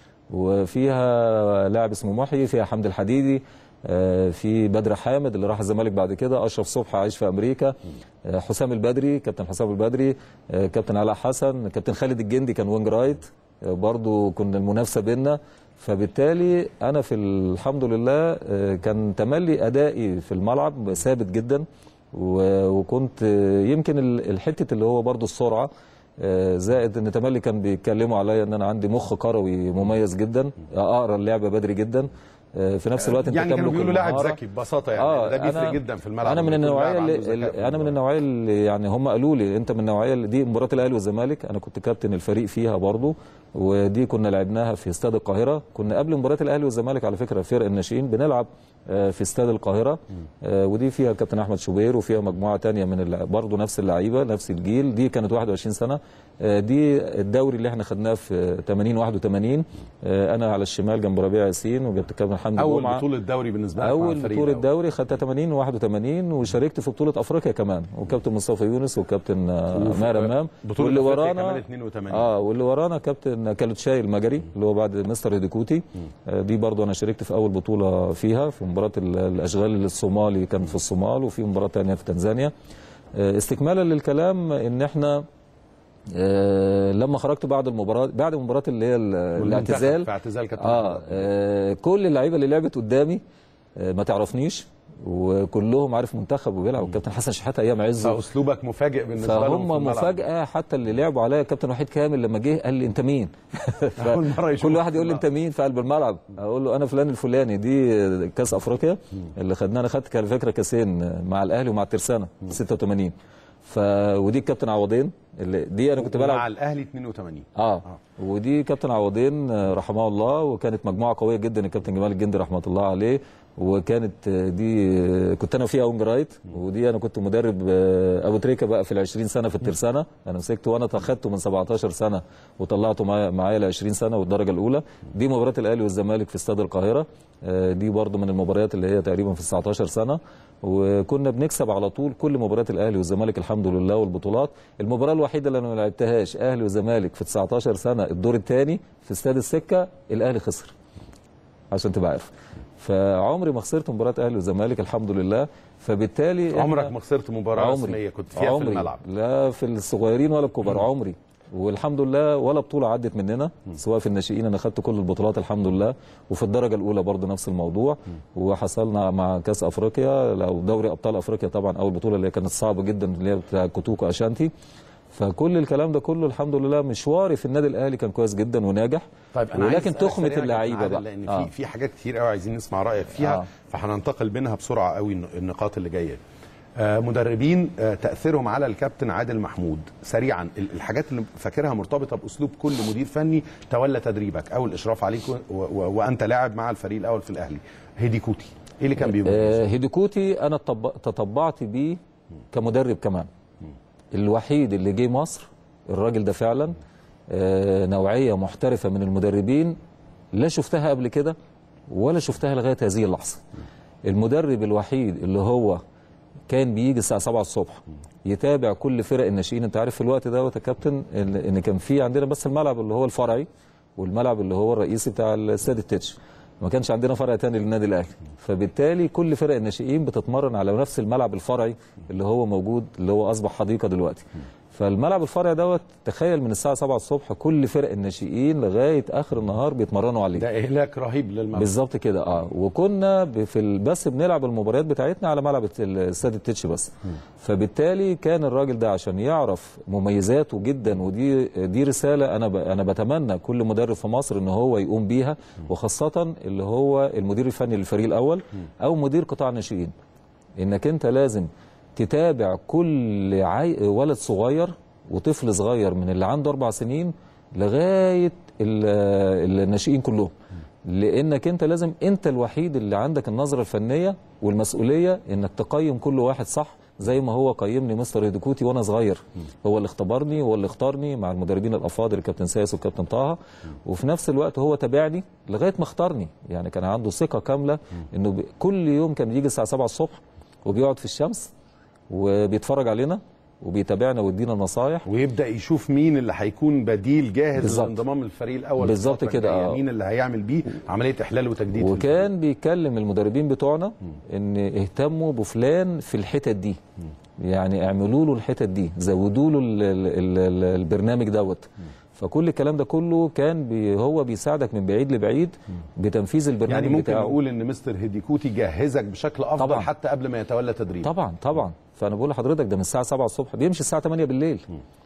وفيها لاعب اسمه محيي فيها حمد الحديدي آه، في بدر حامد اللي راح الزمالك بعد كده اشرف صبحي عايش في امريكا آه، حسام البدري كابتن حسام البدري آه، كابتن علاء حسن كابتن خالد الجندي كان وينج رايت آه، برضو كنا المنافسه بينا فبالتالي انا في الحمد لله آه، كان تملي ادائي في الملعب ثابت جدا و- وكنت آه، يمكن ال- الحته اللي هو برضو السرعه آه، زائد ان تملي كان بيتكلموا عليا ان انا عندي مخ كروي مميز جدا اقرا اللعبه بدري جدا آه، في نفس الوقت انت يعني كانوا تملك بيقولوا لاعب المهارة. ذكي ببساطه يعني ده بيفرق جدا في الملعب انا من لما يكون النوعيه لاعب عنده اللي, ذكاء في اللي انا من المباراة. النوعيه اللي يعني هم قالوا لي انت من النوعيه اللي دي مباراه الاهلي والزمالك انا كنت كابتن الفريق فيها برضو ودي كنا لعبناها في استاد القاهره كنا قبل مباراه الاهلي والزمالك على فكره فرق الناشئين بنلعب آه، في استاد القاهره آه، ودي فيها الكابتن احمد شوبير وفيها مجموعه تانية من اللع- برضو نفس اللعيبه نفس الجيل دي كانت 21 سنه آه، دي الدوري اللي احنا خدناه في 80 81 آه، انا على الشمال جنب ربيع ياسين وجبت الكابتن حمدي اول جمعه بطوله دوري بالنسبه لك مع اول الفريق بطوله الأول. دوري خدتها 80 و81 وشاركت في بطوله افريقيا كمان وكابتن مصطفى يونس وكابتن آه، وف- ماهر امام بطولة واللي أفريقيا ورانا كمان 82. اه واللي ورانا كابتن كالوتشاي المجري اللي هو بعد مستر هيديكوتي آه دي برضو انا شاركت في اول بطوله فيها في مباراه ال- الاشغال الصومالي كان في الصومال وفي مباراه ثانيه في تنزانيا آه استكمالا للكلام ان احنا آه لما خرجت بعد المباراه بعد المباراه اللي هي ال- والمنتخب الاعتزال في اعتزال كابتن آه, اه كل اللعيبه اللي لعبت قدامي آه ما تعرفنيش وكلهم عارف منتخب وبيلعب والكابتن حسن شحاته ايام عزه فاسلوبك مفاجئ بالنسبه لهم في فهم الملعب. مفاجاه حتى اللي لعبوا عليا كابتن وحيد كامل لما جه قال لي انت مين ف- أول مرة يشوفك كل واحد في يقول لي انت مين في قلب الملعب اقول له انا فلان الفلاني دي كاس افريقيا اللي خدناه انا خدت على فكره كاسين مع الاهلي ومع الترسانه 86 ف ودي الكابتن عوضين اللي دي انا كنت بلعب مع الاهلي 82 اه ودي كابتن عوضين آه، رحمه الله وكانت مجموعه قويه جدا الكابتن جمال الجندي رحمه الله عليه وكانت آه، دي آه، كنت انا فيها اونج رايت ودي انا كنت مدرب آه، ابو تريكه بقى في ال 20 سنه في الترسانه انا مسكته وانا اخدته من 17 سنه وطلعته معايا معايا ل 20 سنه والدرجه الاولى دي مباراه الاهلي والزمالك في استاد القاهره آه، دي برضو من المباريات اللي هي تقريبا في 19 سنه وكنا بنكسب على طول كل مباريات الاهلي والزمالك الحمد لله والبطولات المباراه الوحيده اللي انا ما لعبتهاش اهلي وزمالك في 19 سنه الدور الثاني في استاد السكه الاهلي خسر عشان تبقى عارف فعمري ما خسرت مباراه اهلي وزمالك الحمد لله فبالتالي إحنا- عمرك ما خسرت مباراه رسميه كنت فيها عمري في الملعب لا في الصغيرين ولا الكبار عمري والحمد لله ولا بطوله عدت مننا سواء في الناشئين انا خدت كل البطولات الحمد لله وفي الدرجه الاولى برضه نفس الموضوع وحصلنا مع كاس افريقيا او دوري ابطال افريقيا طبعا اول بطوله اللي هي كانت صعبه جدا اللي هي بتاع كوتوكو اشانتي فكل الكلام ده كله الحمد لله مشواري في النادي الاهلي كان كويس جدا وناجح طيب انا عايز ولكن أسألك تخمه سريعاً يا اللعيبه كابتن بقى عادل، لان آه. في في حاجات كتير قوي عايزين نسمع رايك فيها آه. فهننتقل بينها بسرعه قوي الن- النقاط اللي جايه آه، مدربين آه، تاثيرهم على الكابتن عادل محمود سريعا ال- الحاجات اللي فاكرها مرتبطه باسلوب كل مدير فني تولى تدريبك او الاشراف عليك و- و- وانت لاعب مع الفريق الاول في الاهلي هيدي كوتي ايه اللي كان بيقول آه، هيديكوتي انا طب- تطبعت بيه كمدرب كمان الوحيد اللي جه مصر الراجل ده فعلا آه، نوعيه محترفه من المدربين لا شفتها قبل كده ولا شفتها لغايه هذه اللحظه المدرب الوحيد اللي هو كان بيجي الساعه 7 الصبح يتابع كل فرق الناشئين انت عارف في الوقت دوت يا كابتن ان إن كان في عندنا بس الملعب اللي هو الفرعي والملعب اللي هو الرئيسي بتاع الاستاد التتش ما كانش عندنا فرع تاني للنادي الاهلي فبالتالي كل فرق الناشئين بتتمرن على نفس الملعب الفرعي اللي هو موجود اللي هو اصبح حديقه دلوقتي فالملعب الفرعي دوت تخيل من الساعه 7 الصبح كل فرق الناشئين لغايه اخر النهار بيتمرنوا عليه ده اهلاك رهيب للملعب بالظبط كده اه وكنا ب- في ال- بس بنلعب المباريات بتاعتنا على ملعب الت- الاستاد التتش بس فبالتالي كان الراجل ده عشان يعرف مميزاته جدا ودي دي رساله انا ب- انا بتمنى كل مدرب في مصر ان هو يقوم بيها وخاصه اللي هو المدير الفني للفريق الاول او مدير قطاع الناشئين انك انت لازم تتابع كل عي... ولد صغير وطفل صغير من اللي عنده اربع سنين لغايه ال- الناشئين كلهم لانك انت لازم انت الوحيد اللي عندك النظره الفنيه والمسؤوليه انك تقيم كل واحد صح زي ما هو قيمني مستر هيديكوتي وانا صغير هو اللي اختبرني هو اللي اختارني مع المدربين الافاضل الكابتن سايس والكابتن طه وفي نفس الوقت هو تابعني لغايه ما اختارني يعني كان عنده ثقه كامله انه ب- كل يوم كان بيجي الساعه 7 الصبح وبيقعد في الشمس وبيتفرج علينا وبيتابعنا ويدينا نصايح ويبدا يشوف مين اللي هيكون بديل جاهز بالظبط. للانضمام للفريق الاول بالظبط الفترة كده، الجاية. آه. مين اللي هيعمل بيه عمليه احلال وتجديد في وكان بيكلم المدربين بتوعنا ان اهتموا بفلان في الحتت دي يعني اعملوا له الحتت دي زودوا له ال- ال- ال- ال- البرنامج دوت فكل الكلام ده كله كان بي هو بيساعدك من بعيد لبعيد بتنفيذ البرنامج يعني ممكن بتاعه نقول ان مستر هيديكوتي جهزك بشكل افضل طبعاً. حتى قبل ما يتولى تدريب طبعا طبعا فانا بقول لحضرتك ده من الساعه 7 الصبح بيمشي الساعه 8 بالليل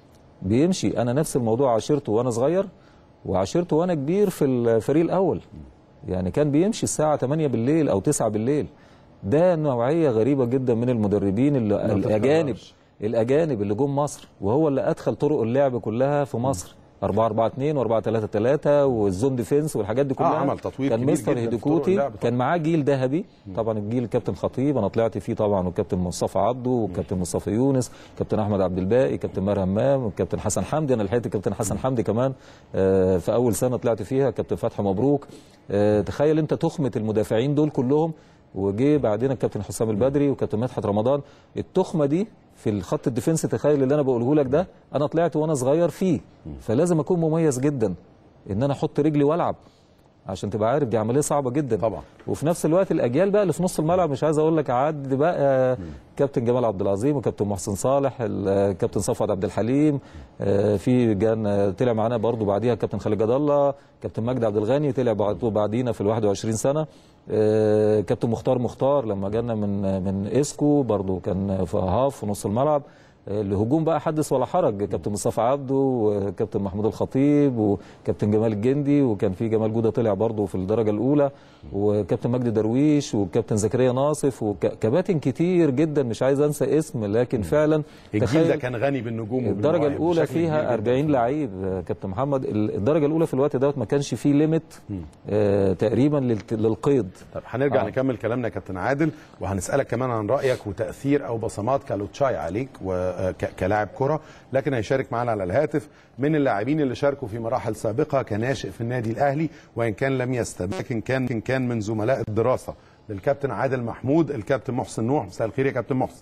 بيمشي انا نفس الموضوع عاشرته وانا صغير وعاشرته وانا كبير في الفريق الاول يعني كان بيمشي الساعه 8 بالليل او 9 بالليل ده نوعيه غريبه جدا من المدربين اللي ما الاجانب تتكررش. الاجانب اللي جم مصر وهو اللي ادخل طرق اللعب كلها في مصر 4 4 2 و4 3 3 والزون ديفنس والحاجات دي كلها عمل تطوير كان كبير مستر جداً في طرق هيديكوتي اللعب طبعاً. كان معاه جيل ذهبي طبعا الجيل الكابتن خطيب انا طلعت فيه طبعا والكابتن مصطفى عبده والكابتن مصطفى يونس كابتن احمد عبد الباقي كابتن ماهر همام والكابتن حسن حمدي انا لحقت الكابتن حسن حمدي كمان آه، في اول سنه طلعت فيها كابتن فتحي مبروك آه، تخيل انت تخمه المدافعين دول كلهم وجه بعدين الكابتن حسام البدري وكابتن مدحت رمضان التخمه دي في الخط الديفنس تخيل اللي انا بقوله لك ده انا طلعت وانا صغير فيه فلازم اكون مميز جدا ان انا احط رجلي والعب عشان تبقى عارف دي عمليه صعبه جدا طبعا. وفي نفس الوقت الاجيال بقى اللي في نص الملعب مش عايز اقول لك عد بقى كابتن جمال عبد العظيم وكابتن محسن صالح الكابتن صفوت عبد الحليم آه، في جان طلع معانا برضو بعديها كابتن خالد جد الله كابتن مجدي عبد الغني طلع بعد- بعدينا في ال 21 سنه آه، كابتن مختار مختار لما جانا من من اسكو برضو كان في هاف في نص الملعب الهجوم بقى حدث ولا حرج كابتن مصطفى عبده وكابتن محمود الخطيب وكابتن جمال الجندي وكان في جمال جوده طلع برضه في الدرجه الاولى وكابتن مجدي درويش وكابتن زكريا ناصف وكباتن كتير جدا مش عايز انسى اسم لكن فعلا الجيل ده كان غني بالنجوم الدرجه وبالمواهب الاولى بشكل كبير فيها جداً. 40 لعيب آه، كابتن محمد ال- الدرجه الاولى في الوقت دوت ما كانش فيه ليميت آه تقريبا للت- للقيد طب هنرجع آه. نكمل كلامنا يا كابتن عادل وهنسالك كمان عن رايك وتاثير او بصمات كالوتشاي عليك وك- كلاعب كره لكن هيشارك معنا على الهاتف من اللاعبين اللي شاركوا في مراحل سابقه كناشئ في النادي الاهلي وان كان لم يستمر لكن كان كان من زملاء الدراسه للكابتن عادل محمود الكابتن محسن نوح مساء الخير يا كابتن محسن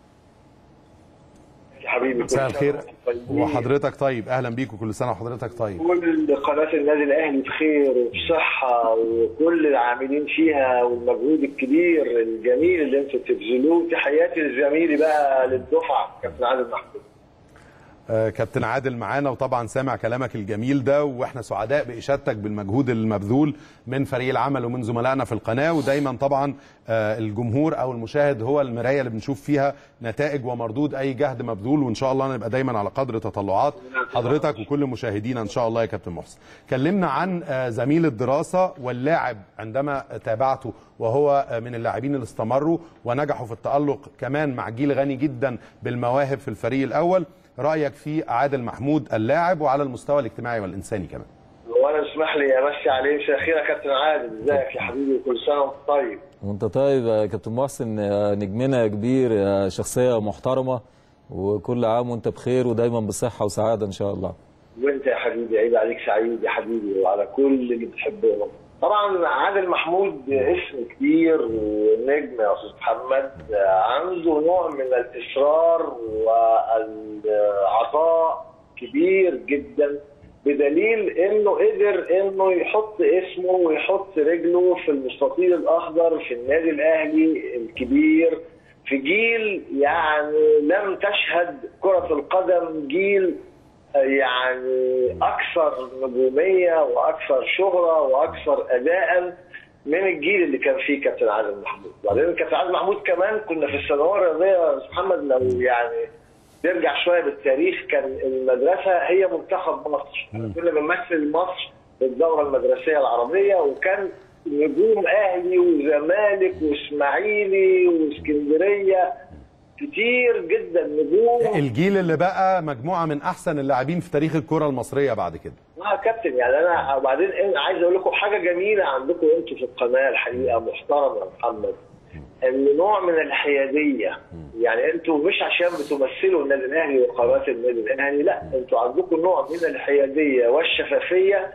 يا حبيبي مساء الخير طيبين. وحضرتك طيب اهلا بيك وكل سنه وحضرتك طيب كل قناة النادي الأهلي بخير وفي صحة وكل العاملين فيها والمجهود الكبير الجميل اللي انتوا بتبذلوه تحياتي لزميلي بقى للدفعة كابتن عادل محمود آه، كابتن عادل معانا وطبعا سامع كلامك الجميل ده واحنا سعداء باشادتك بالمجهود المبذول من فريق العمل ومن زملائنا في القناه ودايما طبعا آه، الجمهور او المشاهد هو المرايه اللي بنشوف فيها نتائج ومردود اي جهد مبذول وان شاء الله نبقى دايما على قدر تطلعات حضرتك وكل مشاهدينا ان شاء الله يا كابتن محسن. كلمنا عن آه، زميل الدراسه واللاعب عندما تابعته وهو آه، من اللاعبين اللي استمروا ونجحوا في التالق كمان مع جيل غني جدا بالمواهب في الفريق الاول. رايك في عادل محمود اللاعب وعلى المستوى الاجتماعي والانساني كمان وانا اسمح لي امسي عليه مساء الخير يا كابتن عادل ازيك يا حبيبي كل سنه وانت طيب وانت طيب يا كابتن محسن يا نجمنا يا كبير يا شخصيه محترمه وكل عام وانت بخير ودايما بصحه وسعاده ان شاء الله وانت يا حبيبي عيب عليك سعيد يا حبيبي وعلى كل اللي بتحبهم طبعا عادل محمود اسم كبير ونجم يا استاذ محمد عنده نوع من الاصرار والعطاء كبير جدا بدليل انه قدر انه يحط اسمه ويحط رجله في المستطيل الاخضر في النادي الاهلي الكبير في جيل يعني لم تشهد كرة القدم جيل يعني اكثر نجوميه واكثر شهره واكثر اداء من الجيل اللي كان فيه كابتن عادل محمود، وبعدين كابتن عادل محمود كمان كنا في الثانويه الرياضيه يا أستاذ محمد لو يعني نرجع شويه بالتاريخ كان المدرسه هي منتخب مصر، كنا بنمثل مصر في الدوره المدرسيه العربيه وكان نجوم اهلي وزمالك واسماعيلي واسكندريه كتير جدا نجوم الجيل اللي بقى مجموعه من احسن اللاعبين في تاريخ الكره المصريه بعد كده اه كابتن يعني انا وبعدين انا عايز اقول لكم حاجه جميله عندكم انتوا في القناه الحقيقه محترمه يا محمد ان نوع من الحياديه يعني انتوا مش عشان بتمثلوا النادي الاهلي وقناه النادي الاهلي لا انتوا عندكم نوع من الحياديه والشفافيه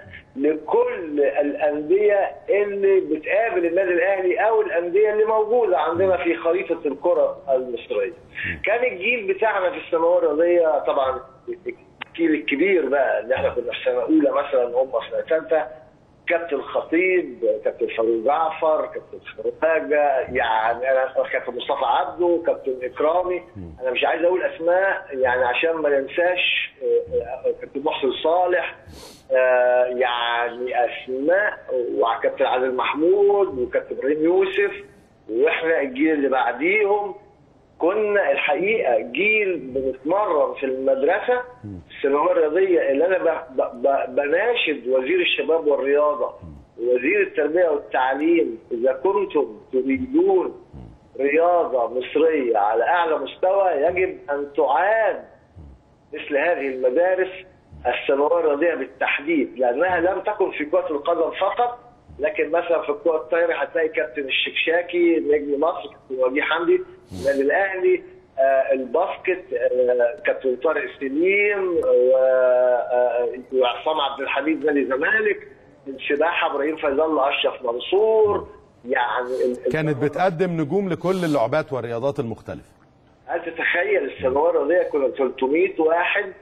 لكل الانديه اللي بتقابل النادي الاهلي او الانديه اللي موجوده عندنا في خريطه الكره المصريه. كان الجيل بتاعنا في الثانويه الرياضيه طبعا الجيل الكبير بقى اللي احنا كنا في سنه اولى مثلا هم في سنه ثالثه كابتن خطيب كابتن فاروق جعفر كابتن خواجه يعني انا كابتن مصطفى عبده كابتن اكرامي انا مش عايز اقول اسماء يعني عشان ما ننساش كابتن محسن صالح آه يعني اسماء وكابتن عادل محمود وكابتن ابراهيم يوسف واحنا الجيل اللي بعديهم كنا الحقيقه جيل بنتمرن في المدرسه الثانويه الرياضيه اللي انا ب- ب- بناشد وزير الشباب والرياضه ووزير التربيه والتعليم اذا كنتم تريدون رياضه مصريه على اعلى مستوى يجب ان تعاد مثل هذه المدارس الثانويه الرياضيه بالتحديد لانها لم تكن في كره القدم فقط لكن مثلا في الكره الطايره هتلاقي كابتن الشكشاكي نجم مصر كابتن وجيه حمدي النادي الاهلي آه الباسكت آه كابتن طارق سليم و- آه، وعصام عبد الحميد نادي الزمالك السباحه ابراهيم فيض الله اشرف منصور يعني ال- ال- كانت بتقدم نجوم لكل اللعبات والرياضات المختلفه هل تتخيل الثانويه الرياضيه كنا 300 واحد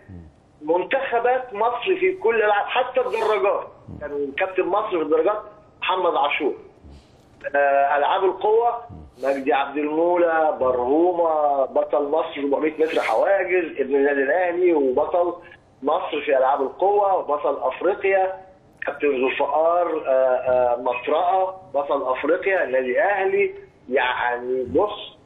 منتخبات مصر في كل الالعاب حتى الدراجات كان كابتن مصر في الدراجات محمد عاشور آه، العاب القوه مجدي عبد المولى برهومه بطل مصر 400 متر حواجز ابن النادي الاهلي وبطل مصر في العاب القوه وبطل افريقيا كابتن ذوالفقار آه، آه، مطرقه بطل افريقيا النادي الاهلي يعني بص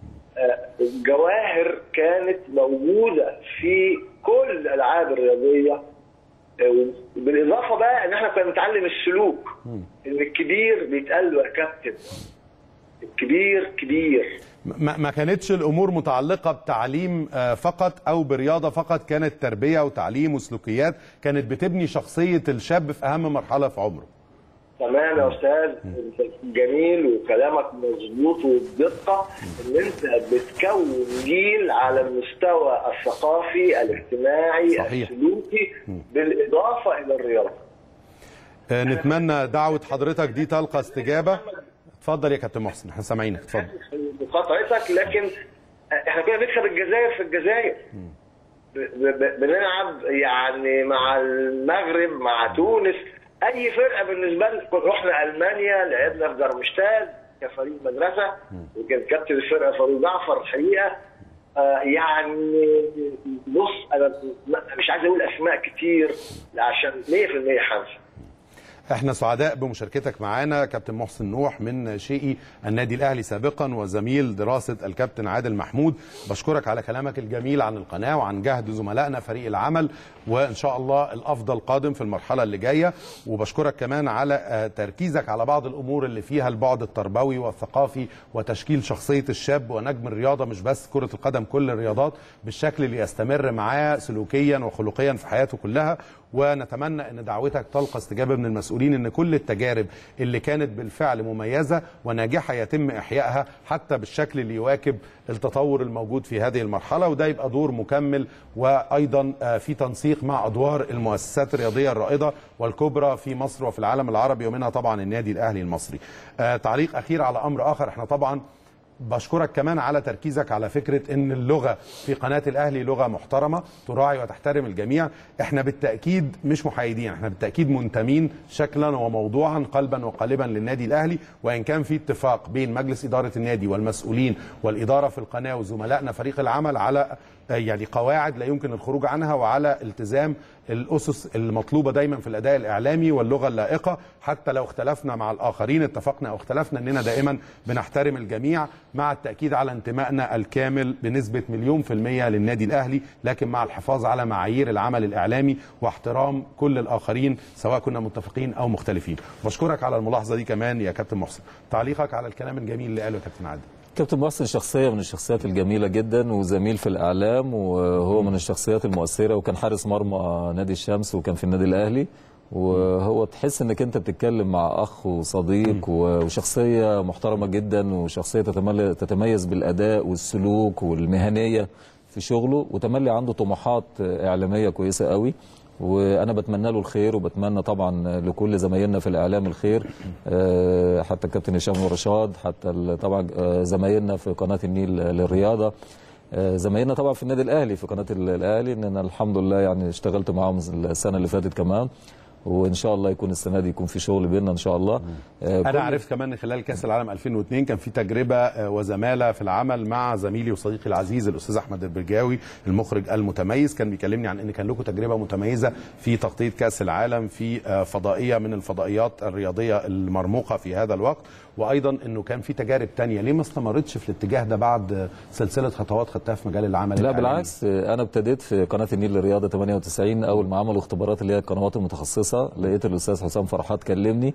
جواهر كانت موجوده في كل الالعاب الرياضيه بالاضافه بقى ان احنا كنا بنتعلم السلوك ان الكبير بيتقال له يا كابتن الكبير كبير ما ما كانتش الامور متعلقه بتعليم آه، فقط او برياضه فقط كانت تربيه وتعليم وسلوكيات كانت بتبني شخصيه الشاب في اهم مرحله في عمره تمام يا استاذ انت جميل وكلامك مظبوط وبدقه ان انت بتكون جيل على المستوى الثقافي الاجتماعي صحيح. السلوكي بالاضافه الى الرياضه آه، نتمنى دعوه حضرتك دي تلقى استجابه اتفضل يا كابتن محسن احنا سامعينك اتفضل مقاطعتك لكن احنا كنا بنكسب الجزائر في الجزائر ب- ب- بنلعب يعني مع المغرب مع تونس اي فرقه بالنسبه لنا كنا رحنا المانيا لعبنا في درمشتاد كفريق مدرسه وكان كابتن الفرقه فاروق جعفر الحقيقه آه، يعني بص انا م- مش عايز اقول اسماء كتير عشان 100% حمزه احنا سعداء بمشاركتك معانا كابتن محسن نوح من شيئي النادي الاهلي سابقا وزميل دراسه الكابتن عادل محمود بشكرك على كلامك الجميل عن القناه وعن جهد زملائنا فريق العمل وان شاء الله الافضل قادم في المرحله اللي جايه وبشكرك كمان على آه، تركيزك على بعض الامور اللي فيها البعد التربوي والثقافي وتشكيل شخصيه الشاب ونجم الرياضه مش بس كره القدم كل الرياضات بالشكل اللي يستمر معاه سلوكيا وخلقيا في حياته كلها ونتمنى ان دعوتك تلقى استجابه من المسؤولين ان كل التجارب اللي كانت بالفعل مميزه وناجحه يتم احيائها حتى بالشكل اللي يواكب التطور الموجود في هذه المرحله وده يبقى دور مكمل وايضا آه، في تنسيق مع ادوار المؤسسات الرياضيه الرائده والكبرى في مصر وفي العالم العربي ومنها طبعا النادي الاهلي المصري. آه، تعليق اخير على امر اخر احنا طبعا بشكرك كمان على تركيزك على فكرة ان اللغة في قناة الاهلي لغة محترمة تراعي وتحترم الجميع احنا بالتأكيد مش محايدين احنا بالتأكيد منتمين شكلا وموضوعا قلبا وقالبا للنادي الاهلي وان كان في اتفاق بين مجلس ادارة النادي والمسؤولين والادارة في القناة وزملائنا فريق العمل على آه، يعني قواعد لا يمكن الخروج عنها وعلى التزام الاسس المطلوبه دايما في الاداء الاعلامي واللغه اللائقه حتى لو اختلفنا مع الاخرين اتفقنا او اختلفنا اننا دائما بنحترم الجميع مع التاكيد على انتمائنا الكامل بنسبه مليون في الميه للنادي الاهلي لكن مع الحفاظ على معايير العمل الاعلامي واحترام كل الاخرين سواء كنا متفقين او مختلفين بشكرك على الملاحظه دي كمان يا كابتن محسن تعليقك على الكلام الجميل اللي قاله يا كابتن عادل كابتن محسن شخصية من الشخصيات الجميلة جدا وزميل في الإعلام وهو من الشخصيات المؤثرة وكان حارس مرمى نادي الشمس وكان في النادي الأهلي وهو تحس انك انت بتتكلم مع اخ وصديق وشخصيه محترمه جدا وشخصيه تتمل- تتميز بالاداء والسلوك والمهنيه في شغله وتملي عنده طموحات اعلاميه كويسه قوي وانا بتمنى له الخير وبتمنى طبعا لكل زمايلنا في الاعلام الخير آه، حتى الكابتن هشام ورشاد حتى ال- طبعا آه، زمايلنا في قناه النيل للرياضه آه، زمايلنا طبعا في النادي الاهلي في قناه ال- الاهلي ان انا الحمد لله يعني اشتغلت معاهم السنه اللي فاتت كمان وان شاء الله يكون السنه دي يكون في شغل بيننا ان شاء الله آه، كل- انا عرفت كمان ان خلال كاس العالم 2002 كان في تجربه آه، وزماله في العمل مع زميلي وصديقي العزيز الاستاذ احمد البرجاوي المخرج المتميز كان بيكلمني عن ان كان لكم تجربه متميزه في تغطيه كاس العالم في آه، فضائيه من الفضائيات الرياضيه المرموقه في هذا الوقت وايضا انه كان في تجارب تانية ليه ما استمرتش في الاتجاه ده بعد آه، سلسله خطوات خدتها في مجال العمل لا الإعلامي؟ بالعكس انا ابتديت في قناه النيل للرياضه 98 اول ما عملوا اختبارات اللي هي القنوات المتخصصه لقيت الاستاذ حسام فرحات كلمني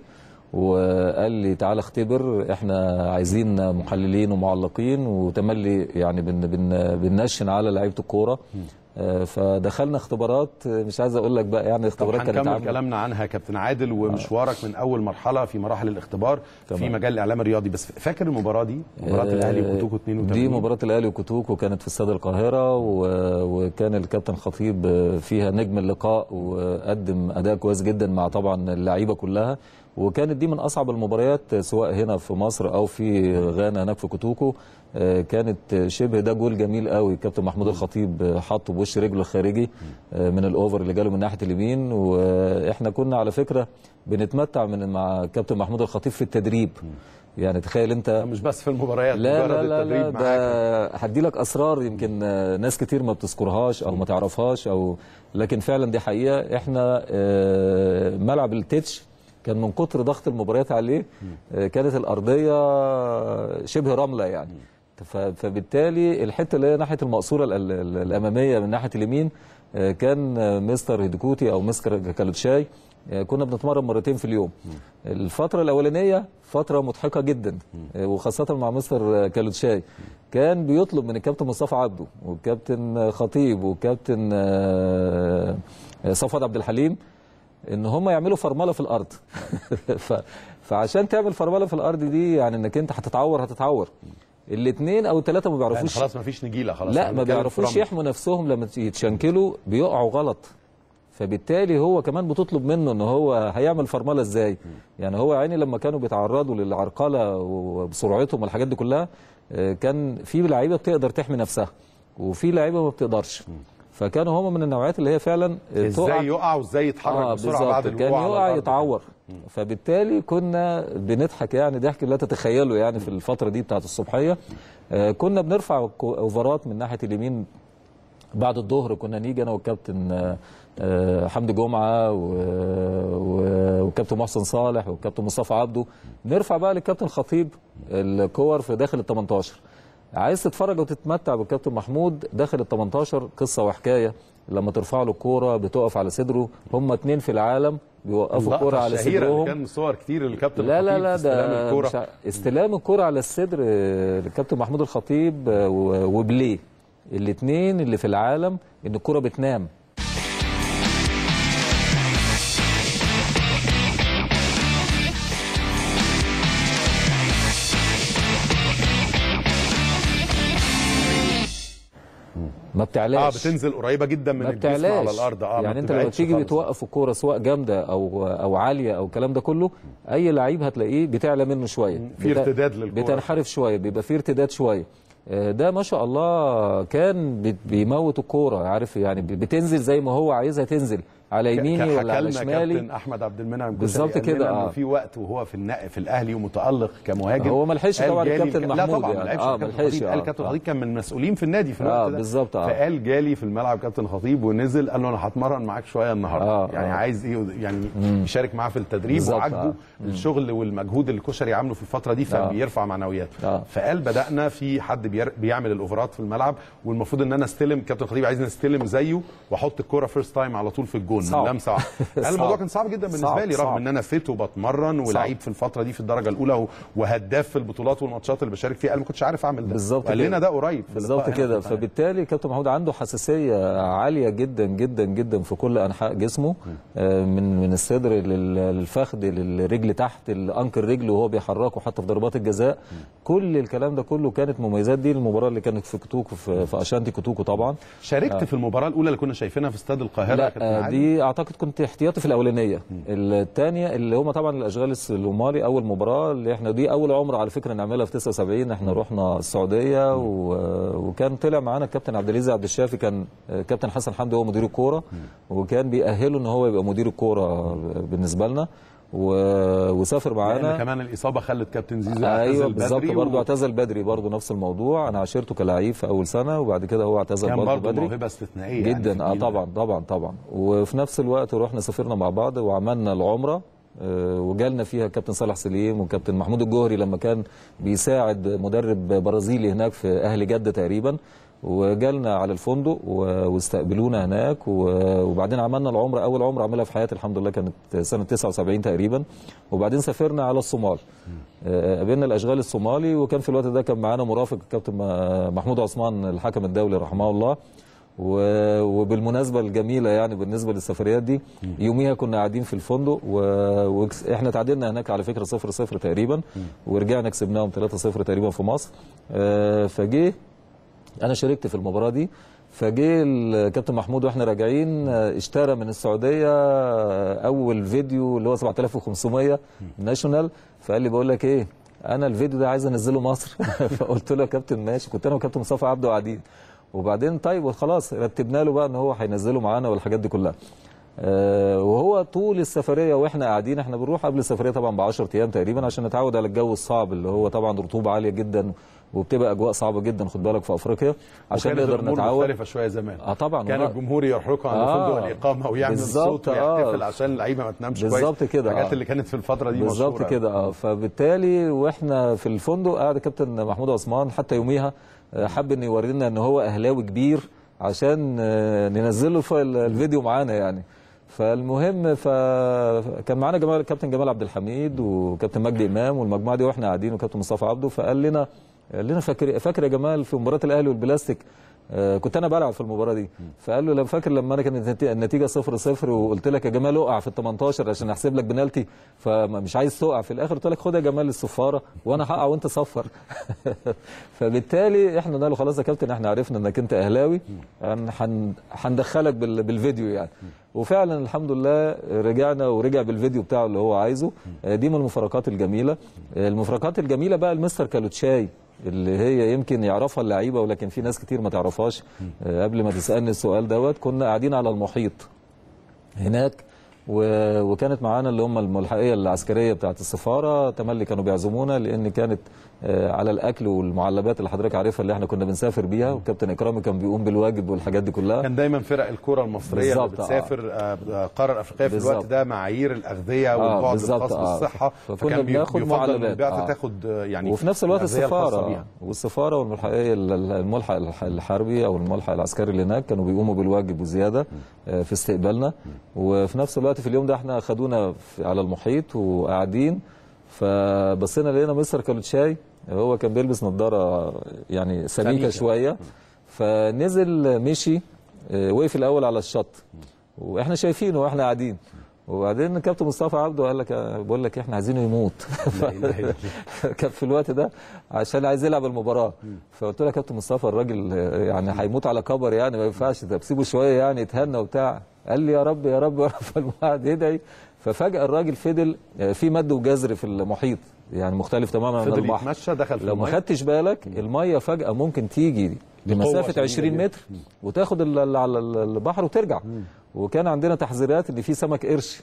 وقال لي تعالى اختبر احنا عايزين محللين ومعلقين وتملي يعني بن بن بننشن على لعيبه الكوره آه، فدخلنا اختبارات آه، مش عايز اقول لك بقى يعني طب اختبارات كانت هنكمل عامله كلامنا عنها يا كابتن عادل ومشوارك من اول مرحله في مراحل الاختبار في تمام. مجال الاعلام الرياضي بس فاكر المباراه دي مباراه الاهلي وكوتوكو 82 دي مباراة الأهلي وكوتوكو كانت في استاد القاهرة و- وكان الكابتن خطيب فيها نجم اللقاء وقدم أداء كويس جدا مع طبعا اللعيبة كلها وكانت دي من أصعب المباريات سواء هنا في مصر أو في غانا هناك في كوتوكو آه، كانت شبه ده جول جميل قوي الكابتن محمود الخطيب حطه بوش رجله الخارجي آه، من الاوفر اللي جاله من ناحيه اليمين واحنا كنا على فكره بنتمتع من مع كابتن محمود الخطيب في التدريب يعني تخيل انت مش بس في المباريات لا مجرد لا لا, لا التدريب معاك. ده هدي لك اسرار يمكن آه، ناس كتير ما بتذكرهاش او ما تعرفهاش او لكن فعلا دي حقيقه احنا آه، ملعب التتش كان من كتر ضغط المباريات عليه آه، كانت الارضيه شبه رمله يعني ف- فبالتالي الحته اللي هي ناحيه المقصوره ال- ال- ال- الاماميه من ناحيه اليمين آه، كان آه، مستر هيدكوتي او مستر كالوتشاي آه، كنا بنتمرن مرتين في اليوم الفتره الاولانيه فتره مضحكه جدا آه، وخاصه مع مستر آه، كالوتشاي كان بيطلب من الكابتن مصطفى عبده والكابتن آه، خطيب والكابتن آه، آه، صفوت عبد الحليم ان هم يعملوا فرمله في الارض ف... فعشان تعمل فرمله في الارض دي يعني انك انت هتتعور هتتعور الاثنين او الثلاثه ما يعني بيعرفوش خلاص ما فيش نجيله خلاص لا احنا ما بنتكلم في بيعرفوش رمل. يحموا نفسهم لما يتشنكلوا بيقعوا غلط فبالتالي هو كمان بتطلب منه ان هو هيعمل فرمله ازاي يعني هو عيني لما كانوا بيتعرضوا للعرقله وبسرعتهم والحاجات دي كلها آه، كان في لعيبه بتقدر تحمي نفسها وفي لعيبه ما بتقدرش فكانوا هم من النوعيات اللي هي فعلا تقع ازاي يقع وازاي يتحرك اه بسرعه بعد بالظبط كان الوقوع على يقع الأرض. يتعور فبالتالي كنا بنضحك يعني ضحك لا تتخيله يعني في الفتره دي بتاعت الصبحيه آه كنا بنرفع كو- اوفرات من ناحيه اليمين بعد الظهر كنا نيجي انا والكابتن آه، آه، حمدي جمعه و- و- والكابتن محسن صالح والكابتن مصطفى عبده نرفع بقى للكابتن خطيب الكور في داخل ال 18 عايز تتفرج وتتمتع بالكابتن محمود داخل ال 18 قصه وحكايه لما ترفع له الكوره بتقف على صدره هم اتنين في العالم بيوقفوا اللقطة الكوره على الشهيرة اللي صدرهم كان صور كتير للكابتن لا لا الخطيب لا في استلام ده الكوره مش ع- استلام الكرة على الصدر آه، للكابتن محمود الخطيب آه، و- وبليه الاثنين اللي في العالم ان الكرة بتنام ما اه بتعلاش بتنزل قريبه جدا من ما الجسم على بتعلاش الارض اه ما يعني انت لما بتبعدش تيجي خالص. بتوقف الكوره سواء جامده او او عاليه او الكلام ده كله اي لعيب هتلاقيه بتعلى منه شويه في بت- ارتداد للكرة. بتنحرف شويه بيبقى في ارتداد شويه آه، ده ما شاء الله كان بت- بيموت الكوره عارف يعني ب- بتنزل زي ما هو عايزها تنزل على يميني حكى ولا على لنا شمالي كابتن احمد عبد المنعم كشري بالظبط قال كده، لنا انه آه. في وقت وهو في النق في الاهلي ومتالق كمهاجم هو ما لحقش قال طبعا جالي الكابتن الك- محمود لا طبعا يعني. ما لحقش آه، الكابتن ما لحقش، خطيب قال آه، كابتن آه. خطيب كان من المسؤولين في النادي في الوقت آه، ده بالظبط، آه. فقال جالي في الملعب كابتن خطيب ونزل قال له انا هتمرن معاك شويه النهارده آه، يعني آه. عايز ايه يعني يشارك معاه في التدريب بالظبط، وعاجبه آه. الشغل والمجهود اللي الكشري عامله في الفتره دي فبيرفع معنوياته آه. فقال بدانا في حد بير- بيعمل الاوفرات في الملعب والمفروض ان انا استلم كابتن خطيب عايز استلم زيه واحط الكوره فيرست تايم على طول في الجون صعب. من لمسه واحده قال صعب. الموضوع كان صعب جدا بالنسبه صعب، لي رغم صعب. ان انا فيت وبتمرن ولعيب في الفتره دي في الدرجه الاولى و- وهداف في البطولات والماتشات اللي بشارك فيها انا ما كنتش عارف اعمل ده بالظبط وقال كده. لنا ده قريب في بالظبط اللقاء هنا كده في القناة. فبالتالي كابتن محمود عنده حساسيه عاليه جدا جدا جدا في كل انحاء جسمه آه، من من الصدر لل- للفخذ للرجل تحت الانكر رجله وهو بيحركه حتى في ضربات الجزاء كل الكلام ده كله كانت مميزات دي المباراه اللي كانت في كوتوكو في, في اشانتي كوتوكو طبعا شاركت في المباراه الاولى اللي كنا شايفينها في استاد القاهره يا لا كابتن آه، علي؟ دي اعتقد كنت احتياطي في الاولانيه الثانيه اللي هم طبعا الاشغال الصومالي اول مباراه اللي احنا دي اول عمره على فكره نعملها في 79 احنا رحنا السعوديه و... وكان طلع معانا الكابتن عبد العزيز عبد الشافي كان آه، كابتن حسن حمدي هو مدير الكوره وكان بيأهله ان هو يبقى مدير الكوره بالنسبه لنا و... وسافر لان معانا كمان الاصابه خلت كابتن زيزو ايوه يعتزل بالظبط بدري برضه و- اعتزل بدري برضه نفس الموضوع انا عاشرته كلاعب في اول سنه وبعد كده هو اعتزل كان برضه برضه بدري موهبه استثنائيه يعني جدا في اه الجيل ده. طبعا طبعا طبعا وفي نفس الوقت رحنا سافرنا مع بعض وعملنا العمره آه، وجالنا فيها كابتن صالح سليم وكابتن محمود الجوهري لما كان بيساعد مدرب برازيلي هناك في اهل جده تقريبا وجالنا على الفندق و- واستقبلونا هناك و- وبعدين عملنا العمره اول عمره عملها في حياتي الحمد لله كانت سنه 79 تقريبا وبعدين سافرنا على الصومال آه، قابلنا الاشغال الصومالي وكان في الوقت ده كان معانا مرافق الكابتن م- محمود عثمان الحكم الدولي رحمه الله و- وبالمناسبه الجميله يعني بالنسبه للسفريات دي يوميها كنا قاعدين في الفندق واحنا تعادلنا هناك على فكره 0 0 تقريبا ورجعنا كسبناهم 3 0 تقريبا في مصر آه، فجه انا شاركت في المباراه دي فجه الكابتن محمود واحنا راجعين آه، اشترى من السعوديه آه، اول فيديو اللي هو 7500 ناشونال فقال لي بقول لك ايه انا الفيديو ده عايز انزله مصر فقلت له يا كابتن ماشي كنت انا وكابتن مصطفى عبده قاعدين وبعدين طيب وخلاص رتبنا له بقى ان هو هينزله معانا والحاجات دي كلها آه، وهو طول السفريه واحنا قاعدين احنا بنروح قبل السفريه طبعا ب 10 ايام تقريبا عشان نتعود على الجو الصعب اللي هو طبعا رطوبه عاليه جدا وبتبقى اجواء صعبه جدا خد بالك في افريقيا عشان وكانت نقدر الأمور نتعود مختلفه شويه زمان اه طبعا كان وما- الجمهور يحرقه عند آه، فندق الاقامه ويعمل بالظبط، صوت ويحتفل آه. عشان اللعيبه ما تنامش كويس بالظبط كده، الحاجات آه. اللي كانت في الفتره دي بالظبط مشهورة. كده اه فبالتالي واحنا في الفندق قاعد كابتن محمود عثمان حتى يوميها آه، حب ان يورينا ان هو اهلاوي كبير عشان آه، ننزله في ال- الفيديو معانا يعني فالمهم فكان معانا جمال كابتن جمال عبد الحميد وكابتن مجدي امام والمجموعه دي واحنا قاعدين وكابتن مصطفى عبده فقال لنا قال لنا فاكر فاكر يا جمال في مباراه الاهلي والبلاستيك آه، كنت انا بلعب في المباراه دي فقال له لما فاكر لما انا كانت النتي- النتيجه 0 0 وقلت لك يا جمال اقع في ال 18 عشان احسب لك بنالتي فمش عايز تقع في الاخر قلت لك خد يا جمال الصفاره وانا هقع وانت صفر فبالتالي احنا قلنا له خلاص يا كابتن احنا عرفنا انك انت اهلاوي هن- هن- هندخلك بال- بالفيديو يعني وفعلا الحمد لله رجعنا ورجع بالفيديو بتاعه اللي هو عايزه آه، دي من المفارقات الجميله آه، المفارقات الجميله بقى المستر كالوتشاي اللي هي يمكن يعرفها اللعيبه ولكن في ناس كتير ما تعرفهاش آه، قبل ما تسالني السؤال دوت كنا قاعدين على المحيط هناك و- وكانت معانا اللي هم الملحقيه العسكريه بتاعت السفاره تملي كانوا بيعزمونا لان كانت آه، على الاكل والمعلبات اللي حضرتك عارفها اللي احنا كنا بنسافر بيها وكابتن اكرامي كان بيقوم بالواجب والحاجات دي كلها كان دايما فرق الكره المصريه اللي بالظبط، آه. بتسافر آه، القاره الافريقيه في بالظبط. الوقت ده معايير الاغذيه والبعد بالظبط، الخاص آه. بالصحه فكنا فكان بي- بناخد بيفضل ان معلبات، البعثه آه. تاخد آه، يعني وفي نفس الوقت الأغذية الخاصة السفاره بيها. والسفاره والملحقيه الملحق الح- الحربي او الملحق العسكري اللي هناك كانوا بيقوموا بالواجب وزياده آه، في استقبالنا وفي نفس الوقت في اليوم ده احنا خدونا في- على المحيط وقاعدين فبصينا لقينا مستر كالوتشاي هو كان بيلبس نظاره يعني سميكة. سميكه شويه فنزل مشي آه، وقف الاول على الشط واحنا شايفينه واحنا قاعدين وبعدين كابتن مصطفى عبده قال لك بقول لك احنا عايزينه يموت لا إله إلا الله. كان في الوقت ده عشان عايز يلعب المباراه فقلت له يا كابتن مصطفى الراجل آه، يعني هيموت على كبر يعني ما ينفعش طب سيبه شويه يعني يتهنى وبتاع قال لي يا رب يا رب يا رب فالواحد يدعي ففجاه الراجل فضل آه، في مد وجزر في المحيط يعني مختلف تماما عن فضل البحر يتمشى دخل في لو ما المية. خدتش بالك الميه فجاه ممكن تيجي لمسافه شديدة 20 جدا. متر وتاخد ال- ال- على ال- البحر وترجع وكان عندنا تحذيرات ان في سمك قرش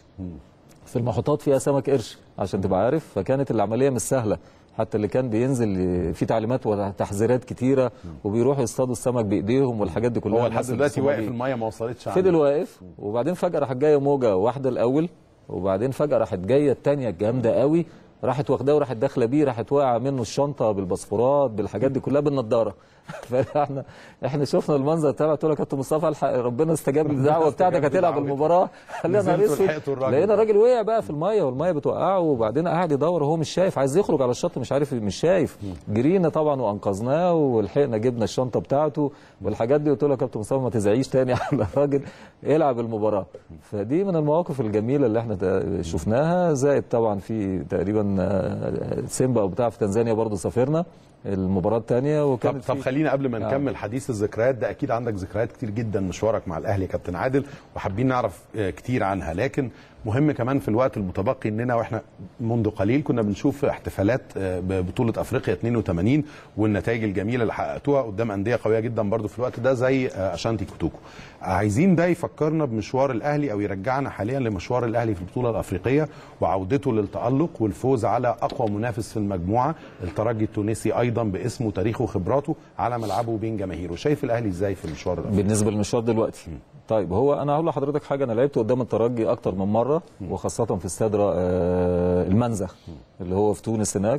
في المحيطات فيها سمك قرش عشان تبقى عارف فكانت العمليه مش سهله حتى اللي كان بينزل في تعليمات وتحذيرات كتيره وبيروحوا يصطادوا السمك بايديهم والحاجات دي كلها هو الناس لحد دلوقتي الصوماليين. واقف الميه ما وصلتش عنده. فضل واقف وبعدين فجاه راحت جايه موجه واحده الاول وبعدين فجاه راحت جايه الثانيه الجامده قوي راحت واخداه وراحت داخله بيه راحت واقعه منه الشنطه بالباسبورات بالحاجات دي كلها بالنضاره فاحنا احنا شفنا المنظر بتاعه قلت له يا كابتن مصطفى الحق ربنا استجاب للدعوه بتاعتك استجاب هتلعب لدعوتك. المباراه خلينا نهار نزلتوا اسود لحقتوا الراجل. لقينا الراجل وقع بقى في الميه والميه بتوقعه وبعدين قاعد يدور وهو مش شايف عايز يخرج على الشط مش عارف مش شايف جرينا طبعا وانقذناه ولحقنا جبنا الشنطه بتاعته والحاجات دي قلت له يا كابتن مصطفى ما تزعيش تاني على الراجل العب المباراه فدي من المواقف الجميله اللي احنا تا- شفناها زائد طبعا في تقريبا آه، سيمبا او بتاع في تنزانيا برضه سافرنا المباراه الثانيه طب وكانت طب في- خلينا قبل ما آه. نكمل حديث الذكريات ده اكيد عندك ذكريات كتير جدا مشوارك مع الاهلي يا كابتن عادل وحابين نعرف آه، كتير عنها لكن مهم كمان في الوقت المتبقي اننا واحنا منذ قليل كنا بنشوف احتفالات آه، ببطوله افريقيا 82 والنتائج الجميله اللي حققتوها قدام انديه قويه جدا برضو في الوقت ده زي آه، اشانتي كوتوكو عايزين ده يفكرنا بمشوار الاهلي او يرجعنا حاليا لمشوار الاهلي في البطوله الافريقيه وعودته للتالق والفوز على اقوى منافس في المجموعه الترجي التونسي ايضا باسمه تاريخه وخبراته على ملعبه وبين جماهيره شايف الاهلي ازاي في المشوار الافريقي بالنسبه للمشوار دلوقتي طيب هو انا هقول لحضرتك حاجه انا لعبت قدام الترجي اكتر من مره وخاصه في استاد را- آه، المنزه اللي هو في تونس هناك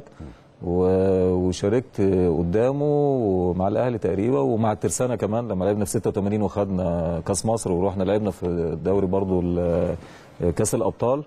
و- وشاركت قدامه ومع الاهلي تقريبا ومع الترسانه كمان لما لعبنا في 86 وخدنا كاس مصر ورحنا لعبنا في الدوري برضو ال- كاس الابطال